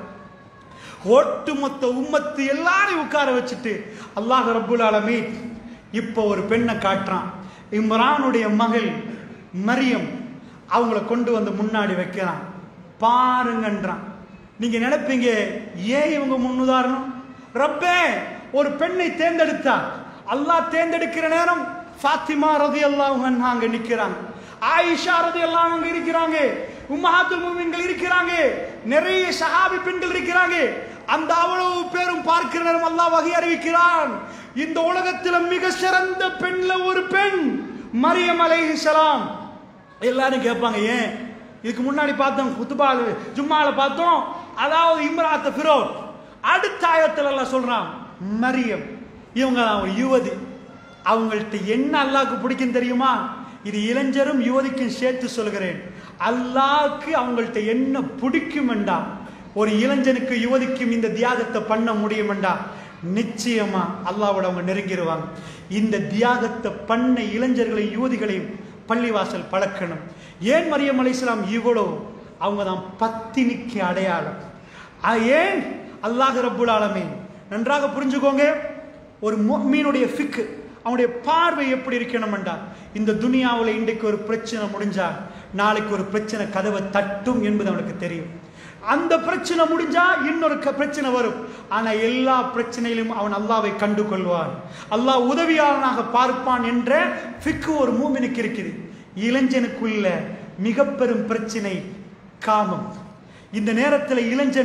ஒட்டுமொத்த உம்மத்து எல்லாரையும் உட்கார வச்சுட்டு அல்லாஹ் ரப்புல் ஆலமீன் இப்போ ஒரு பெண்ணை காட்டுறான் இம்ரானுடைய மகள் மரியம் அவங்கள கொண்டு வந்து முன்னாடி வைக்கிறான் பாருங்கன்றான் நீங்க நினைப்பீங்க ஏன் இவங்க முன்னுதாரணம் ரப்பே ஒரு பெண்ணை தேர்ந்தெடுத்தா அல்லாஹ் தேர்ந்தெடுக்கிற நேரம் ஃபாத்திமா ரதி அல்லாஹ் அங்க நிக்கிறாங்க ஆயிஷா ரதி எல்லாம் அங்க இருக்கிறாங்க உம்மஹாத்துல் மூமின்கள் இருக்கிறாங்க நிறைய சஹாபி பெண்கள் இருக்கிறாங்க அந்த அவ்வளவு பேரும் பார்க்கிற நேரம் அல்லாஹ் வகை அறிவிக்கிறான் இந்த உலகத்துல மிக சிறந்த பெண்ல ஒரு பெண் மரியம் அலைஹிஸ்ஸலாம் எல்லாரும் கேட்பாங்க ஏன் இதுக்கு முன்னாடி பார்த்தோம் குத்துபால ஜும்மால பார்த்தோம் அதாவது இம்ராத்த ஃபிரோட் அடுத்த ஆயத்துல எல்லாம் சொல்றான் மரியம் இவங்க தான் ஒரு யுவதி அவங்கள்ட்ட என்ன அல்லாஹ்க்கு பிடிக்கும் தெரியுமா இது இளைஞரும் யுவதிக்கும் சேர்த்து சொல்கிறேன் அல்லாஹ்க்கு அவங்கள்ட்ட என்ன பிடிக்கும் என்றா ஒரு இளைஞனுக்கு யுவதிக்கும் இந்த தியாகத்தை பண்ண முடியுமெண்டா நிச்சயமா அல்லாவோட அவங்க நெருங்கிடுவாங்க இந்த தியாகத்தை பண்ண இளைஞர்களையும் யுவதிகளையும் பள்ளிவாசல் பழக்கணும் ஏன் மரியம் அலைஹிஸ்ஸலாம் இவ்வளோ அவங்க தான் பத்தினிக்கு அடையாளம் ஆ, ஏன் அல்லாஹ் ரப்புல் ஆலமீன் நன்றாக புரிஞ்சுக்கோங்க ஒரு மீனுடைய ஃபிக்கு அவனுடைய பார்வை எப்படி இருக்கணும்டா இந்த துனியாவில் இன்றைக்கு ஒரு பிரச்சனை முடிஞ்சா நாளைக்கு ஒரு பிரச்சனை கதவை தட்டும் என்பது அவனுக்கு தெரியும் அந்த பிரச்சனை முடிஞ்சா இன்னொரு க- பிரச்சனை வரும் ஆனா எல்லா பிரச்சனையிலும் அவன் அல்லாவை கண்டு கொள்வான் அல்லாஹ் உதவியாளனாக பார்ப்பான் என்ற ஃபிக்கு ஒரு மூமினுக்கு இருக்குது இளைஞனுக்குள்ள மிக பெரும் பிரச்சனை காமம் இந்த நேரத்தில் இளைஞன்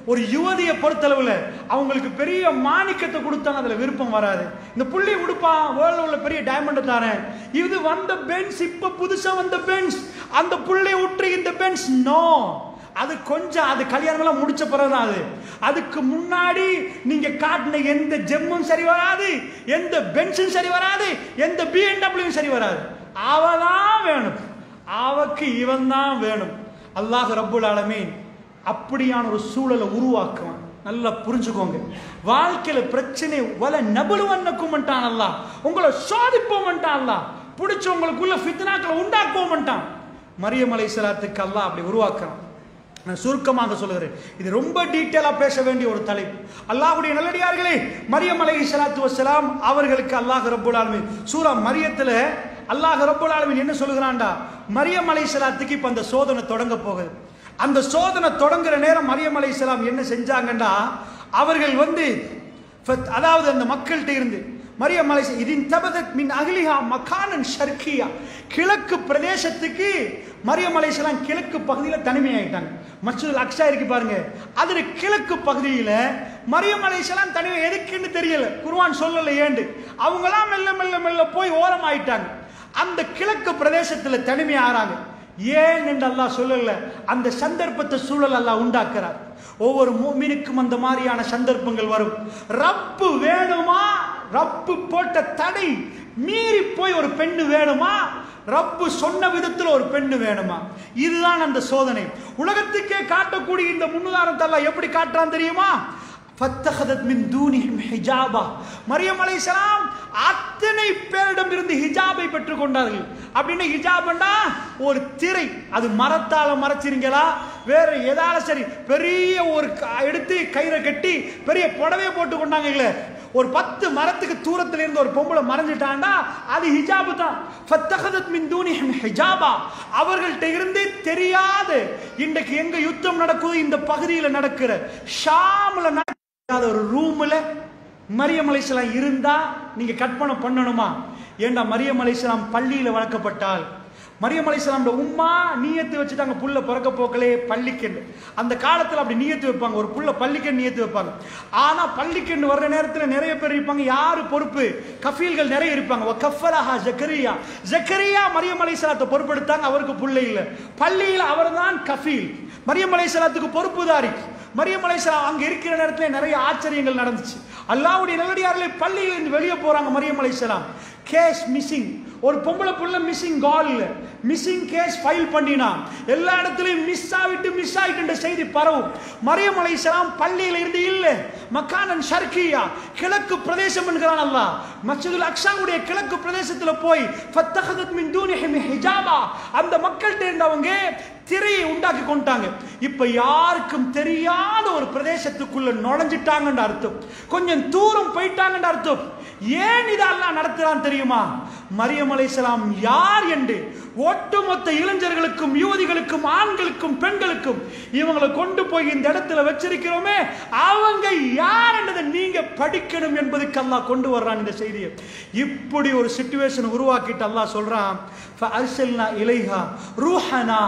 ஒரு யுவதியை பொறுத்தளவுல அவங்களுக்கு பெரிய மாணிக்கத்தை கொடுத்தாங்க அதுல விருப்பம் வராது இந்த புள்ளி உடுப்பான் வேர்ல்ட்ல உள்ள பெரிய டைமண்ட் தாரேன் இது வந்த பென்ஸ் இப்ப புதுசா வந்த பென்ஸ் அந்த புள்ளை உற்று இந்த பென்ஸ் நோ அது கொஞ்சம் அது கல்யாணம் எல்லாம் முடிச்ச பிறகுதான் அது அதுக்கு முன்னாடி நீங்க காட்டின எந்த ஜெம்மும் சரி வராது எந்த பென்ஸும் சரி வராது எந்த பிஎன்டபிள்யூயும் சரி வராது அவதான் வேணும் அவக்கு இவன் தான் வேணும் அல்லாஹ் ரப்புல் ஆலமீன் அப்படியான ஒரு சூழலை உருவாக்குவான் நல்லா புரிஞ்சுக்கோங்க வாழ்க்கையில பிரச்சனை வல நபுலுவன்னக்கும் அல்லாஹ் உங்களை சோதிப்போம் அல்லாஹ் பிடிச்ச உங்களுக்குள்ள ஃபித்னாக்களை உண்டாக்குவோம் மரியம் அலைஹிஸ்ஸலாத்துக்கு அல்லாஹ் அப்படி உருவாக்குறான் நான் சுருக்கமாக சொல்லுகிறேன் இது ரொம்ப டீட்டெயிலா பேச வேண்டிய ஒரு தலைப்பு அல்லாஹ்வுடைய நல்லடியார்களே மரியம் அலைஹி ஸலாத்து வஸ்ஸலாம் அவர்களுக்கு அல்லாஹ் ரப்பல் ஆலமீன் சூரா மரியத்துல அல்லாஹ் ரப்பல் ஆலமீன் என்ன சொல்லுகிறான்டா மரியம் அலைஹி ஸலாத்துக்கு இப்ப அந்த சோதனை தொடங்க போகுது அந்த சோதனை தொடங்குற நேரம் மரியம் அலைஹிஸ்ஸலாம் என்ன செஞ்சாங்கன்னா அவர்கள் வந்து ஃபத்- அதாவது அந்த மக்கள்கிட்ட இருந்து மரியம் அலை இதின் தபதத் மின் அகிலிஹா மகானன் ஷர்கியா கிழக்கு பிரதேசத்துக்கு மரியம் அலைசலாம் கிழக்கு பகுதியில் தனிமையாயிட்டாங்க மற்றொரு அக்ஷா இருக்கு பாருங்க அதுல கிழக்கு பகுதியில மரியம் அலைசலாம் தனிமை எதுக்குன்னு தெரியல குர்ஆன் சொல்லல ஏண்டு அவங்களாம் மெல்ல மெல்ல மெல்ல போய் ஓரமாயிட்டாங்க அந்த கிழக்கு பிரதேசத்துல தனிமை ஆறாங்க ஏன் என்று அல்லாஹ் சொல்லல அந்த சந்தர்ப்பத்தை சூழல் அல்லாஹ் உண்டாக்குறார் ஒவ்வொரு மூமினுக்கும் அந்த மாதிரியான சந்தர்ப்பங்கள் வரும் ரப்பு வேணுமா ரப்பு போட்ட தடை மீறி போய் ஒரு பெண்ணு வேணுமா ரப்பு சொன்ன விதத்தில் ஒரு பெண்ணு வேணுமா இதுதான் அந்த சோதனை உலகத்துக்கே காட்டக்கூடிய இந்த முன்னுதாரணத்தை அல்லாஹ் எப்படி காட்டுறான் தெரியுமா ஃபத்தஹதத் மின் தூனிஹிம் ஹிஜாபா மரியம் அலைஹிஸ்ஸலாம் அத்தனை பேரிடம் இருந்து ஹிஜாபை பெற்றுக் கொண்டார்கள் அப்படின்னு ஹிஜாப்னா ஒரு திரை அது மரத்தால மறைச்சிருங்களா வேற எதால சரி பெரிய ஒரு க- எடுத்து கயிறை கட்டி பெரிய புடவையை போட்டு கொண்டாங்க இல்ல ஒரு பத்து மரத்துக்கு தூரத்துல இருந்து ஒரு பொம்பளை மறைஞ்சிட்டாண்டா அது ஹிஜாபு தான் ஃபத்தஹதத் மின் தூனிஹிம் ஹிஜாபா அவர்கள்ட்ட இருந்து தெரியாது இன்றைக்கு எங்க யுத்தம் நடக்குது இந்த பகுதியில் நடக்கிற ஷாம்ல நடக்காத ஒரு ரூம்ல மரியம் அலைஹிஸ்ஸலாம் இருந்தா நீங்க கற்பனை பண்ணணுமா ஏண்டா மரியம் அலைஹிஸ்ஸலாம் பள்ளியில வளர்க்கப்பட்டால் மரியம் அலைஹிஸ்ஸலாம் உம்மா நீயத்து வச்சுட்டாங்க புள்ள பிறக்க போக்கலே பள்ளிக்கெண்டு அந்த காலத்துல அப்படி நீயத்து வைப்பாங்க ஒரு புள்ள பள்ளிக்கெண்டு நீயத்து வைப்பாங்க ஆனா பள்ளிக்கெண்டு வர்ற நேரத்துல நிறைய பேர் இருப்பாங்க யாரு பொறுப்பு கஃபீல்கள் நிறைய இருப்பாங்க கஃபலஹா ஜக்கரியா ஜக்கரியா மரியம் அலைஹிஸ்ஸலாத்தை பொறுப்பெடுத்தாங்க அவருக்கு புள்ள இல்ல பள்ளியில் அவர்தான் கஃபீல் மரியம் அலைஹிஸ்ஸலாத்துக்கு பொறுப்புதாரி மரியம் அலைஹிஸ்ஸலாம் அங்க இருக்கிற நேரத்துல நிறைய ஆச்சரியங்கள் நடந்துச்சு அல்லாஹ்வுடைய நல்லடியார்களே பள்ளியில இருந்து வெளியே போறாங்க மரியம் அலைஹிஸ்ஸலாம் கேஸ் மிஸ்ஸிங் ஒரு பொம்பளை புள்ள missing call missing case file பண்ணினா எல்லா இடத்துலயும் மிஸ் ஆகிட்டு மிஸ் ஆகிட்டு செய்தி பரவும் மரியம் அலைஹிஸ்ஸலாம் பள்ளியில இருந்து இல்ல மக்கானன் ஷர்கியா கிழக்கு பிரதேசம் என்கிறான் அல்லாஹ் மஸ்ஜிதுல் அக்ஸாவுடைய கிழக்கு பிரதேசத்துல போய் ஃபத்தஹதத் மின் தூனிஹிம் ஹிஜாபா அந்த மக்கள்கிட்ட இருந்தவங்க திரையை உண்டாக்கி கொண்டாங்க இப்ப யாருக்கும் தெரியாத ஒரு பிரதேசத்துக்குள்ள நுழைஞ்சிட்டாங்கன்னு அர்த்தம் கொஞ்சம் தூரம் போயிட்டாங்கன்னு அர்த்தம் ஏன் இதை அல்லாஹ் நடத்துறான் தெரியுமா மரியம் அலைஹிஸ்ஸலாம் யார் என்று ஒட்டுமொத்த இளைஞர்களுக்கும் யுவதிகளுக்கும் ஆண்களுக்கும் பெண்களுக்கும் இவங்களை கொண்டு போய் இந்த இடத்துல வச்சிருக்கிறோமே அவங்க யார் என்றதை நீங்க படிக்கணும் என்பதுக்கு அல்லாஹ் கொண்டு வர்றான் இந்த செய்தியை இப்படி ஒரு சுச்சுவேஷன் உருவாக்கிட்டு அல்லாஹ் சொல்றான் فأرسلنا إليها روحنا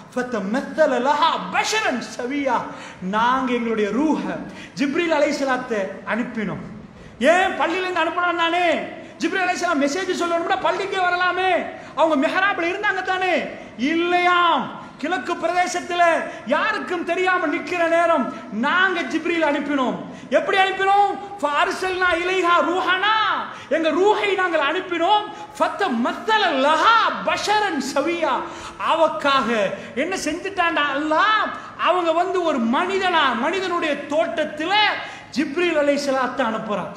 فتمثل لها بشرا سويا நாங்க எங்களுடைய ரூஹ ஜிப்ரீல் அலைஹிஸ்ஸலாத்தை அனுப்பினோம் ஏன் பள்ளியில இருந்து அனுப்பணும் நானே ஜிப்ரீல் அலைஹிஸ்ஸலாம் மெசேஜ் சொல்லணும்னா பள்ளிக்கே வரலாமே அவங்க மெஹராப்ல இருந்தாங்க தானே இல்லையாம் கிழக்கு பிரதேசத்துல யாருக்கும் தெரியாம நிக்கிற நேரம் நாங்க ஜிப்ரீல் அனுப்பினோம் எப்படி அனுப்பினோம் ஃபார்சல்னா இலைஹா ரூஹனா எங்க ரூஹை நாங்கள் அனுப்பினோம் ஃபத்த மத்தல லஹா பஷரன் சவியா அவக்காக என்ன செஞ்சுட்டாண்டா அல்லாஹ் அவங்க வந்து ஒரு மனிதனா மனிதனுடைய தோட்டத்துல ஜிப்ரீல் அலைஹிஸ்ஸலாத்தை அனுப்புறாங்க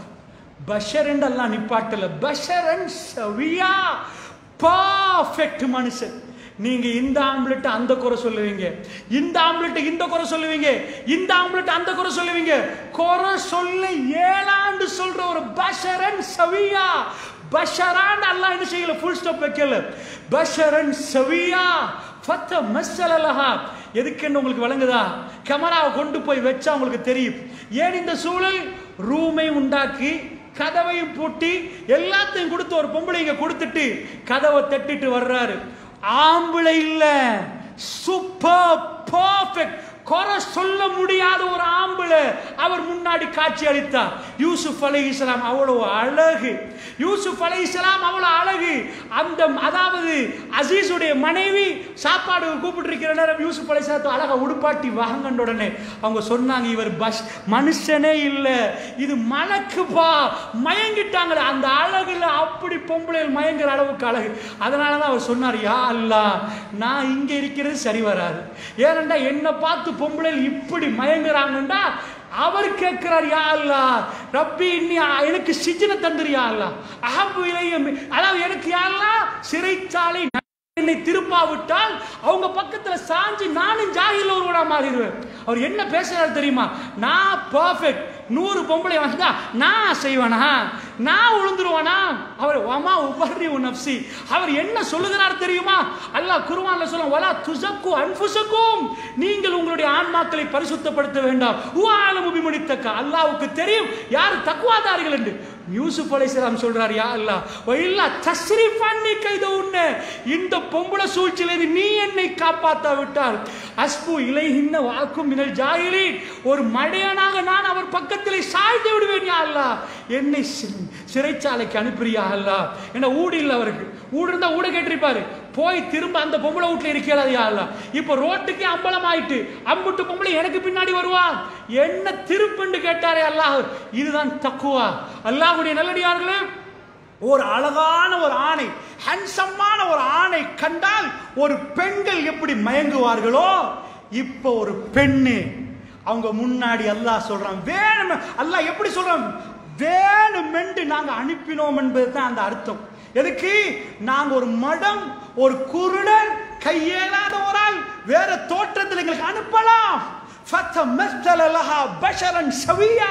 பஷரன் அல்லாஹ் நிப்பாட்டல பஷரன் சவியா பர்ஃபெக்ட் மனுஷன் நீங்க இந்த ஆம்லெட் அந்த குறை சொல்லுவீங்க இந்த ஆம்லெட் இந்த குறை சொல்லுவீங்க இந்த ஆம்லெட் அந்த குறை சொல்லுவீங்க குறை சொல்ல ஏழாண்டு சொல்ற ஒரு பஷரன் சவியா பஷரான் அல்லாஹ் என்ன செய்யல ஃபுல் ஸ்டாப் வைக்கல பஷரன் சவியா ஃபத்த மஸ்ஸலலஹா எதுக்குன்னு உங்களுக்கு விளங்குதா கேமராவை கொண்டு போய் வச்சா உங்களுக்கு தெரியும் ஏன் இந்த சூழல் ரூமை உண்டாக்கி கதவையும் பூட்டி எல்லாத்தையும் கொடுத்து ஒரு பொம்பளை இங்க கொடுத்துட்டு கதவை தட்டிட்டு வர்றாரு ஆம்பளை இல்ல சூப்பர் பர்ஃபெக்ட் குறை சொல்ல முடியாத ஒரு ஆம்பளை அவர் முன்னாடி காட்சி அளித்தார் யூசுப் அலை இஸ்லாம் அவ்வளவு அழகு யூசுப் அலை இஸ்லாம் அவ்வளவு அழகு அந்த அதாவது அசீஸுடைய மனைவி சாப்பாடு கூப்பிட்டு இருக்கிற நேரம் யூசுப் அலை இஸ்லாத்தை அழகா உடுப்பாட்டி வாங்கண்ட உடனே அவங்க சொன்னாங்க இவர் பஸ் மனுஷனே இல்லை இது மலக்குப்பா மயங்கிட்டாங்களே அந்த அழகுல அப்படி பொம்பளைகள் மயங்குற அளவுக்கு அழகு அதனால தான் அவர் சொன்னார் யா அல்லா நான் இங்க இருக்கிறது சரி வராது ஏனண்டா என்னை பார்த்து பொம்பளைகள் இப்படி மயங்குறாங்கண்டா அவர் கேட்கிறார் யா அல்லா ரப்பி இன்னி எனக்கு சிஜின தந்துரு யா அல்லா அஹபு இலைய மி- அதாவது எனக்கு யா அல்லா சிறைச்சாலை என்னை திருப்பாவிட்டால் அவங்க பக்கத்துல சாஞ்சு நானும் ஜாகில் ஒருவனா மாறிடுவேன் அவர் என்ன பேசுறாரு தெரியுமா நான் பர்ஃபெக்ட் நூறு பொம்பளை வந்தா நான் செய்வேனா நான் உளுந்துருவானா அவர் வமா உபர்ரி நப்சி அவர் என்ன சொல்லுகிறார் தெரியுமா அல்லாஹ் குர்ஆன்ல சொல்ல வலா துசக்கு அன்ஃபுசக்கும் நீங்கள் உங்களுடைய ஆன்மாக்களை பரிசுத்தப்படுத்த வேண்டாம் உஆலமு பிமுனித்தக்க அல்லாஹ்வுக்கு தெரியும் யார் தக்வாதாரிகள் என்று யூசுப் அலைஹிஸ்ஸலாம் சொல்றார் யா அல்லாஹ் வயில்லா தஸ்ரீஃபன் நீ கைது உன்ன இந்த பொம்பளை சூழ்ச்சியிலிருந்து நீ என்னை காப்பாத்தாவிட்டால் அஸ்பு இலைஹின்ன வாக்கும் மினல் ஜாயிலீன் ஒரு மடையனாக நான் அவர் பக்கத்திலே சாய்ந்து விடுவேன் யா அல்லாஹ் என்னை சி- சிறைச்சாலைக்கு அனுப்புறியா அல்லாஹ் என்ன ஊடு இல்லை அவருக்கு ஊடு இருந்தா ஊட கேட்டிருப்பாரு போய் திரும்ப அந்த பொம்பளை வீட்டுல இருக்கிறது யா அல்லாஹ் இப்போ ரோட்டுக்கே அம்பலம் ஆயிட்டு அம்புட்டு பொம்பளை எனக்கு பின்னாடி வருவா என்ன திருப்பண்டு கேட்டாரே அல்லாஹ் இதுதான் தக்குவா அல்லாஹ்வுடைய நல்லடியார்களே ஒரு அழகான ஒரு ஆணை ஹேண்ட்ஸமான ஒரு ஆணை கண்டால் ஒரு பெண்கள் எப்படி மயங்குவார்களோ இப்போ ஒரு பெண்ணு அவங்க முன்னாடி அல்லாஹ் சொல்றான் வேணும் அல்லாஹ் எப்படி சொல்றான் வேணுமென்று நாங்க அனுப்பினோம் என்பது தான் அந்த அர்த்தம் எதுக்கு நாங்க ஒரு மடம் ஒரு குருடன் கையேலாத ஒரு ஆள் வேற தோற்றத்தில் எங்களுக்கு அனுப்பலாம் فَتَمَثَّلَ لَهَا بَشَرًا سَوِيًّا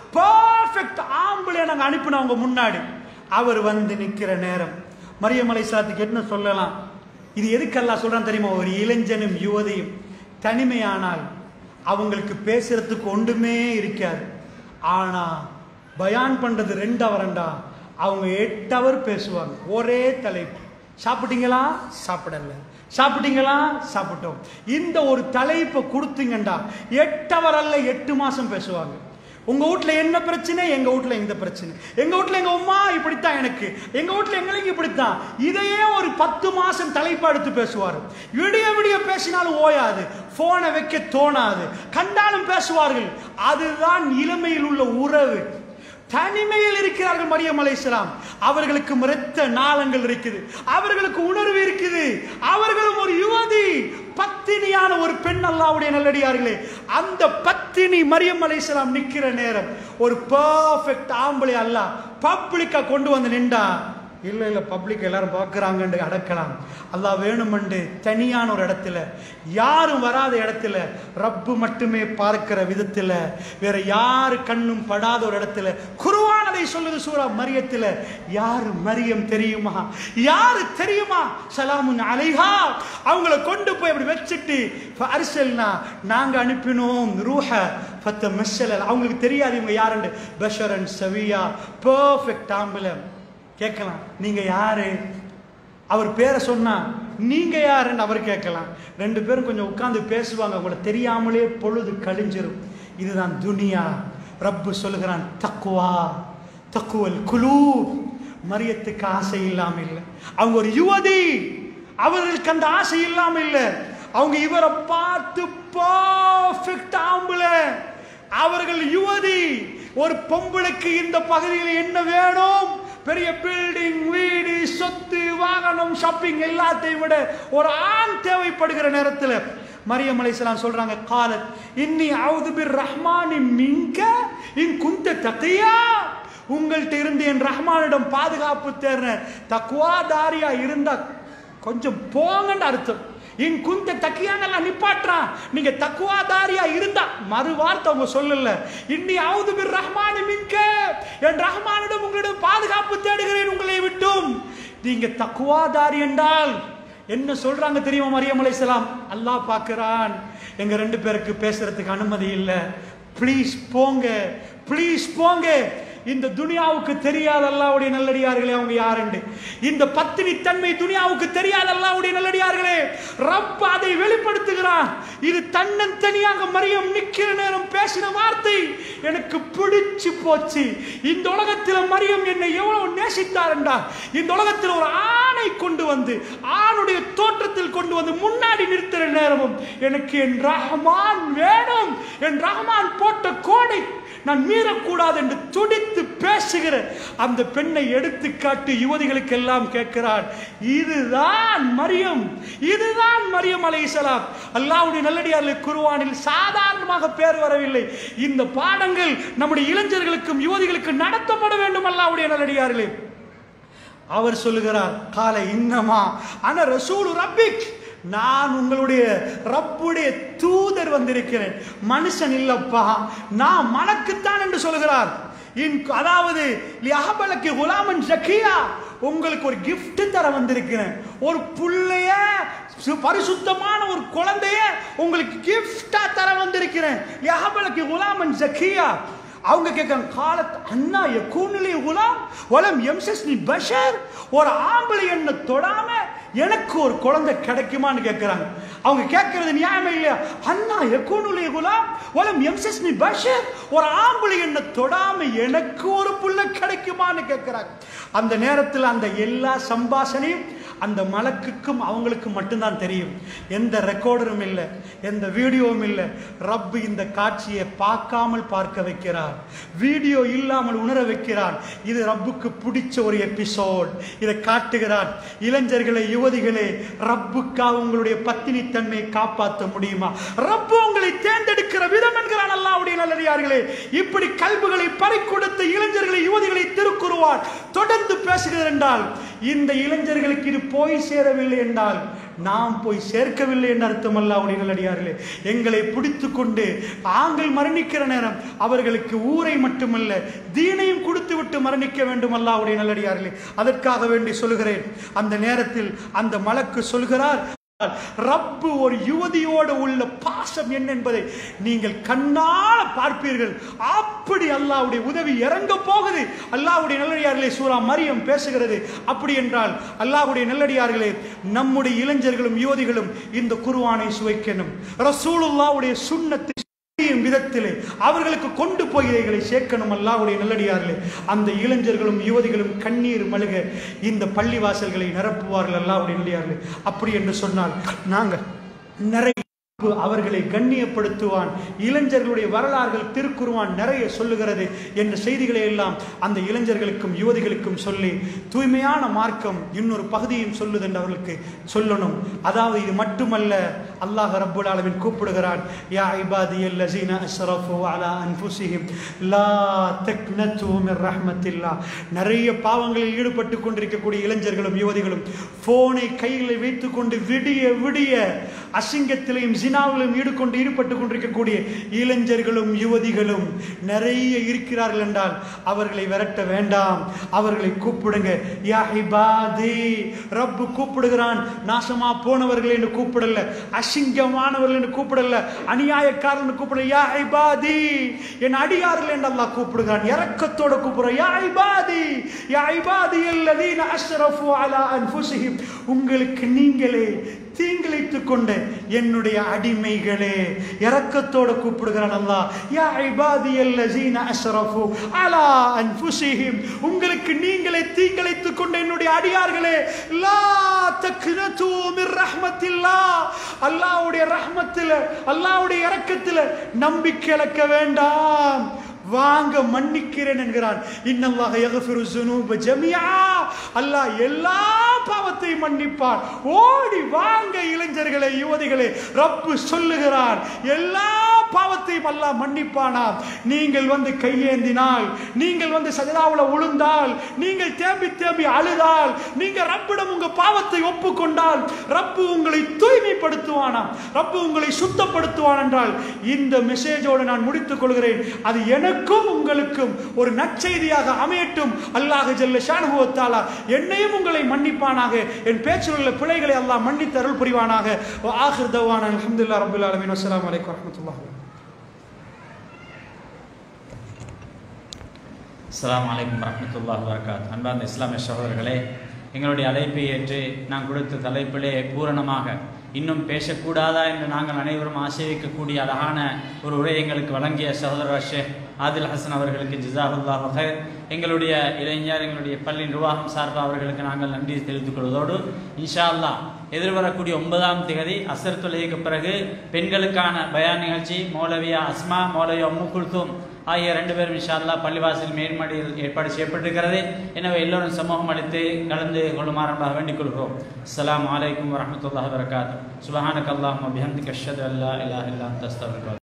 perfect ஆம்பளை நாங்க அனுப்பினோம் அவங்க முன்னாடி அவர் வந்து நிக்கிற நேரம் மரியம் அலைஹிஸ்ஸலாத்துக்கு என்ன சொல்லலாம் இது எதுக்கெல்லாம் சொல்றான் தெரியுமா ஒரு இளைஞனும் யுவதியும் தனிமையானால் அவங்களுக்கு பேசுறதுக்கு ஒன்றுமே இருக்காது ஆனா பயான் பண்றது ரெண்டு அவரண்டா அவங்க எட்டு அவர் பேசுவாங்க ஒரே தலைப்பு சாப்பிட்டீங்களா சாப்பிடல சாப்பிட்டீங்களா சாப்பிட்டோம் இந்த ஒரு தலைப்பை கொடுத்தீங்கண்டா எட்டு அவர் அல்ல எட்டு மாசம் பேசுவாங்க உங்க வீட்ல என்ன பிரச்சனை எங்க வீட்ல இந்த பிரச்சனை எங்க வீட்ல எங்க அம்மா இப்படித்தான் எனக்கு எங்க வீட்ல எங்களுக்கு இப்படித்தான் இதையே ஒரு பத்து மாசம் தலைப்பா எடுத்து பேசுவார் விடிய விடிய பேசினாலும் ஓயாது போனை வைக்க தோணாது கண்டாலும் பேசுவார்கள் அதுதான் இளமையில் உள்ள உறவு தனிமையில் இருக்கிறார்கள் மரியம் அலைஹிஸ்ஸலாம் அவர்களுக்கு இரத்த நாளங்கள் இருக்குது அவர்களுக்கு உணர்வு இருக்குது அவர்களும் ஒரு யுவதி பத்தினியான ஒரு பெண் அல்லாவுடைய நல்லடியார்களே அந்த பத்தினி மரியம் அலைஹிஸ்ஸலாம் நிக்கிற நேரம் ஒரு பர்ஃபெக்ட் ஆம்பளை அல்லாஹ் பப்ளிக்கா கொண்டு வந்து நின்றா இல்ல இல்ல பப்ளிக் எல்லாரும் பார்க்கறாங்கன்னு அடக்கலாம் அல்லாஹ் வேணுமென்று தனியான ஒரு இடத்துல யாரும் வராத இடத்துல ரப்பு மட்டுமே பார்க்கிற விதத்துல வேற யாரு கண்ணும் படாத ஒரு இடத்துல குருவான் அதை சொல்லுது சூரா மரியத்துல யாரு மரியம் தெரியுமா யாரு தெரியுமா சலாமுன் அலைஹா அவங்கள கொண்டு போய் அப்படி வச்சுட்டு அரிசல்னா நாங்க அனுப்பினோம் ரூஹ பத்த மெஷல் அவங்களுக்கு தெரியாது இவங்க யாருன்னு பஷரன் சவியா பர்ஃபெக்ட் ஆம்புலம் கேட்கலாம் நீங்க யாரு அவர் பேரை சொன்னா நீங்க யாருன்னு அவர் கேட்கலாம் ரெண்டு பேரும் கொஞ்சம் உட்கார்ந்து பேசுவாங்க உங்களை தெரியாமலே பொழுது கழிஞ்சிரும் இதுதான் துனியா ரப்பு சொல்லுகிறான் தக்குவா தக்குவல் குலூ மரியத்துக்கு ஆசை இல்லாம இல்லை அவங்க ஒரு யுவதி அவர்களுக்கு அந்த ஆசை இல்லாம இல்லை அவங்க இவரை பார்த்து பர்ஃபெக்ட் ஆம்பளை அவர்கள் யுவதி ஒரு பொம்பளைக்கு இந்த பகுதியில் என்ன வேணும் பெரிய பில்டிங் வீடு சொத்து வாகனம் ஷாப்பிங் எல்லாத்தையும் விட ஒரு ஆண் தேவைப்படுகிற நேரத்தில் மரியம் அலைஹிஸ்ஸலாம் சொல்றாங்க காலத் இன்னி அவுது பிர் ரஹ்மானி மின்க இன் குந்த தத்தையா உங்கள்கிட்ட இருந்து என் ரஹ்மானிடம் பாதுகாப்பு தேர்றேன் தக்குவாதாரியா இருந்தா கொஞ்சம் போங்கன்னு அர்த்தம் இன் குந்த தக்கியானெல்லாம் நிப்பாட்டுறான் நீங்க தக்குவாதாரியா இருந்தா மறு வார்த்தை அவங்க சொல்லல இன்னி அவுது பிர் ரஹ்மானி மின்க என் ரஹ்மானிடம் உங்களிடம் பாதுகாப்பு தேடுகிறேன் உங்களை விட்டும் நீங்க தக்குவாதாரி என்றால் என்ன சொல்றாங்க தெரியுமா மரியம் அலைஹிஸ்ஸலாம் அல்லாஹ் பார்க்கிறான் எங்க ரெண்டு பேருக்கு பேசுறதுக்கு அனுமதி இல்லை ப்ளீஸ் போங்க ப்ளீஸ் போங்க இந்த துனியாவுக்கு தெரியாத அல்லாவுடைய நல்லடியார்களே அவங்க யாருண்டு இந்த பத்தினி தன்மை துனியாவுக்கு தெரியாத அல்லாவுடைய நல்லடியார்களே ரப் அதை வெளிப்படுத்துகிறான் இது தன்னன் தனியாக மரியம் நிக்கிற நேரம் பேசின வார்த்தை எனக்கு பிடிச்சு போச்சு இந்த உலகத்தில் மரியம் என்னை எவ்வளவு நேசித்தார் என்றால் இந்த உலகத்தில் ஒரு ஆணை கொண்டு வந்து ஆணுடைய தோற்றத்தில் கொண்டு வந்து முன்னாடி நிறுத்துற நேரமும் எனக்கு என் ரஹ்மான் வேணும் என் ரஹ்மான் போட்ட கோடை நான் மீறக்கூடாது என்று துடித்து பேசுகிற அந்த பெண்ணை எடுத்து காட்டு யுவதிகளுக்கெல்லாம் கேட்கிறான் இதுதான் மரியம் இதுதான் மரியம் அலைஹிஸ்ஸலாம் அல்லாஹ்வுடைய நல்லடியார்கள் குருவானில் சாதாரணமாக பேர் வரவில்லை இந்த பாடங்கள் நம்முடைய இளைஞர்களுக்கும் யுவதிகளுக்கும் நடத்தப்பட வேண்டும் அல்லாஹ்வுடைய நல்லடியார்களே அவர் சொல்லுகிறார் காலை இன்னமா ஆனா ரசூல் ரப்பிக் நான் உங்களுடைய ரப்புடைய தூதர் வந்திருக்கிறேன் மனுஷன் இல்லப்பா நான் மலக்குத்தான் என்று சொல்கிறார் இன் அதாவது லியஹபலக்கு குலாமன் ஜக்கியா உங்களுக்கு ஒரு gift தர வந்திருக்கிறேன் ஒரு புள்ளைய சு- பரிசுத்தமான ஒரு குழந்தைய உங்களுக்கு கிஃப்டா தர வந்திருக்கிறேன் லியஹபலக்கு குலாமன் ஜக்கியா அவங்க கேட்காங்க காலத் அண்ணா எக்கூனிலே குலாம் வலம் எம்சஸ் நீ பஷர் ஒரு ஆம்பளை என்ன தொடாம எனக்கு ஒரு குழந்தை கிடைக்குமான்னு கேட்கிறாங்க அவங்க கேட்கறது நியாயமே இல்லையா அண்ணா எக்கூனுலே குலாம் வலம் எம்சஸ் நீ பஷர் ஒரு ஆம்பளை என்ன தொடாம எனக்கு ஒரு புள்ள கிடைக்குமான்னு கேட்கிறாங்க அந்த நேரத்தில் அந்த எல்லா சம்பாஷணையும் அந்த மலக்குக்கும் அவங்களுக்கு மட்டும்தான் தெரியும் எந்த ரெக்கார்டரும் இல்லை எந்த வீடியோவும் இல்லை ரப்பு இந்த காட்சியை பார்க்காமல் பார்க்க வைக்கிறார் வீடியோ இல்லாமல் உணர வைக்கிறான் இது ரப்புக்கு பிடிச்ச ஒரு எபிசோட் இதை காட்டுகிறான் இளைஞர்களே யுவதிகளே ரப்புக்காக உங்களுடைய பத்தினி தன்மையை காப்பாற்ற முடியுமா ரப்பு உங்களை தேர்ந்தெடுக்கிற விதம் என்கிறான் அல்லாவுடைய நல்லடியார்களே இப்படி கல்புகளை பறிக்கொடுத்த இளைஞர்களை யுவதிகளை திருக்குருவார் தொடர்ந்து பேசுகிறார் என்றால் இந்த இளைஞர்களுக்கு இது போய் சேரவில்லை என்றால் நாம் போய் சேர்க்கவில்லை என்று அர்த்தம் அல்லாவுடைய நல்லடியார்களே எங்களை பிடித்து கொண்டு ஆங்கள் மரணிக்கிற நேரம் அவர்களுக்கு ஊரை மட்டுமல்ல தீனையும் கொடுத்து விட்டு மரணிக்க வேண்டும் அல்லாவுடைய நல்லடியார்களே அதற்காக வேண்டி சொல்கிறேன் அந்த நேரத்தில் அந்த மலக்கு சொல்கிறார் ரப்பு ஒரு யுவதியோடு உள்ள பாசம் என்ன என்பதை நீங்கள் கண்ணால பார்ப்பீர்கள் அப்படி அல்லாஹ்வுடைய உதவி இறங்க போகுது அல்லாஹ்வுடைய நல்லடியார்களே சூரா மரியம் பேசுகிறது அப்படி என்றால் அல்லாஹ்வுடைய நல்லடியார்களே நம்முடைய இளைஞர்களும் யுவதிகளும் இந்த குர்ஆனை சுவைக்கணும் ரசூலுல்லாஹ்வுடைய சுன்னத்தை செய்யும் விதத்திலே அவர்களுக்கு கொண்டு போய் இதைகளை சேர்க்கணும் அல்லாஹ்வுடைய நல்லடியார்களே அந்த இளைஞர்களும் யுவதிகளும் கண்ணீர் மழுக இந்த பள்ளிவாசல்களை நிரப்புவார்கள் அல்லாஹ்வுடைய நல்லடியார்களே அப்படி என்று சொன்னால் நாங்கள் நிறைய அவர்களை கண்ணியப்படுத்துவான் இளைஞர்களுடைய வரலாறுகள் திருக்குருவான் நிறைய சொல்லுகிறது என்ற செய்திகளை எல்லாம் அந்த இளைஞர்களுக்கும் யுவதிகளுக்கும் சொல்லி தூய்மையான மார்க்கம் இன்னொரு பகுதியும் சொல்லுது என்று அவர்களுக்கு சொல்லணும் அதாவது இது மட்டுமல்ல அல்லாஹ் ரப்புல் ஆலமீன் கூப்பிடுகிறான் யா இபாதி அல்லஸீன அஸ்ரஃபு அலா அன்ஃபுஸிஹிம் லா தக்னது மிர் ரஹ்மத்தில்லாஹ் நிறைய பாவங்களில் ஈடுபட்டு கொண்டிருக்கக்கூடிய இளைஞர்களும் யுவதிகளும் போனை கையில் வைத்துக்கொண்டு விடிய விடிய அசிங்கத்திலையும் ஜினாவிலும் ஈடுகொண்டு ஈடுபட்டு கொண்டிருக்கக்கூடிய இளைஞர்களும் யுவதிகளும் நிறைய இருக்கிறார்கள் என்றால் அவர்களை விரட்ட வேண்டாம் அவர்களை கூப்பிடுங்க யா இபாதி ரப்பு கூப்பிடுகிறான் நாசமா போனவர்கள் என்று கூப்பிடல அசிங்கமானவர்கள் என்று கூப்பிடல அநியாயக்காரன் கூப்பிடல யா இபாதி என் அடியார்கள் என்று அல்லாஹ் கூப்பிடுகிறான் இரக்கத்தோட கூப்பிடுறான் யா இபாதி யா இபாதி அல்லதீன அஸ்ரஃபு அலா அன்ஃபுஸிஹிம் உங்களுக்கு நீங்களே தீங்கிழைத்துக் கொண்ட என்னுடைய அடிமைகளே இரக்கத்தோட கூப்பிடுகிறான் அல்லாஹ் யா இபாதியல்லஸீன அஸ்ரஃபு அலா அன்ஃபுஸிஹிம் உங்களுக்கு நீங்களே தீங்கிழைத்துக் கொண்ட என்னுடைய அடியார்களே லா தக்னது மிர் ரஹ்மத்தில்லாஹ் அல்லாஹ்வுடைய ரஹ்மத்தில் அல்லாஹ்வுடைய இரக்கத்தில் நம்பிக்கை இழக்க வேண்டாம் வாங்க மன்னிக்கிறேன் என்கிறான் இன்னல்லாஹ யக்ஃபிரு ஸுனூப ஜமியா அல்லாஹ் எல்லா பாவத்தையும் மன்னிப்பான் ஓடி வாங்க இளைஞர்களே யுவதிகளே ரப்பு சொல்லுகிறான் எல்லா பாவத்தையும் அல்லாஹ் மன்னிப்பானாம் நீங்கள் வந்து கையேந்தினால் நீங்கள் வந்து சஜதாவுல உளுந்தால் நீங்கள் தேம்பி தேம்பி அழுதால் நீங்க ரப்பிடம் உங்க பாவத்தை ஒப்புக்கொண்டால் ரப்பு உங்களை தூய்மைப்படுத்துவானாம் ரப்பு உங்களை சுத்தப்படுத்துவான் என்றால் இந்த மெசேஜோடு நான் முடித்துக் கொள்கிறேன் அது எனக்கும் உங்களுக்கும் ஒரு நற்செய்தியாக அமையட்டும் அல்லாஹ் ஜல்ல ஷானுவத்தாலா என்னையும் உங்களை மன்னிப்பானாக என் பேச்சில் உள்ள பிழைகளை அல்லாஹ் மன்னித்து அருள் புரிவானாக ஆஹிர் தவான அல்ஹம்துலில்லாஹ் ரப்பில் ஆலமீன் அஸ்ஸலாமு அலைக்கும் வரஹ்மத்துல்லாஹி அஸ்ஸலாமு அலைக்கும் வரஹ்மத்துல்லாஹி வபரகாத் அன்பார்ந்த இஸ்லாமிய சகோதரர்களே எங்களுடைய அழைப்பை ஏற்று நான் கொடுத்த தலைப்பிலே பூரணமாக இன்னும் பேசக்கூடாதா என்று நாங்கள் அனைவரும் ஆசைவிக்கக்கூடிய அழகான ஒரு உரை எங்களுக்கு வழங்கிய சகோதரர் ஷேக் ஆதில் ஹசன் அவர்களுக்கு ஜிசாஹுல்லா ஹைர் எங்களுடைய இளைஞர் எங்களுடைய பள்ளி நிர்வாகம் சார்பாக அவர்களுக்கு நாங்கள் நன்றி தெரிவித்துக் கொள்வதோடு இன்ஷா அல்லாஹ் எதிர்வரக்கூடிய ஒன்பதாம் தேதி அசர் தொழுகைக்கு பிறகு பெண்களுக்கான பயான் நிகழ்ச்சி மௌலவியா அஸ்மா மௌலவியா உம்மு குல்தூம் ஆகிய ரெண்டு பேரும் இன்ஷா அல்லாஹ் பள்ளிவாசல் மேல்மடியில் ஏற்பாடு செய்யப்பட்டிருக்கிறது எனவே எல்லோரும் சமூகம் அளித்து கலந்து கொள்ளுமாறு வேண்டிக் கொள்கிறோம் அஸ்ஸலாமு அலைக்கும் வரஹ்மத்துல்லாஹி வபரகாத்துஹு சுப்ஹானக அல்லாஹும்ம பிஹம்திக அஷ்ஹது அல்லா இலாஹா இல்லா அன்த அஸ்தக்ஃபிருக்க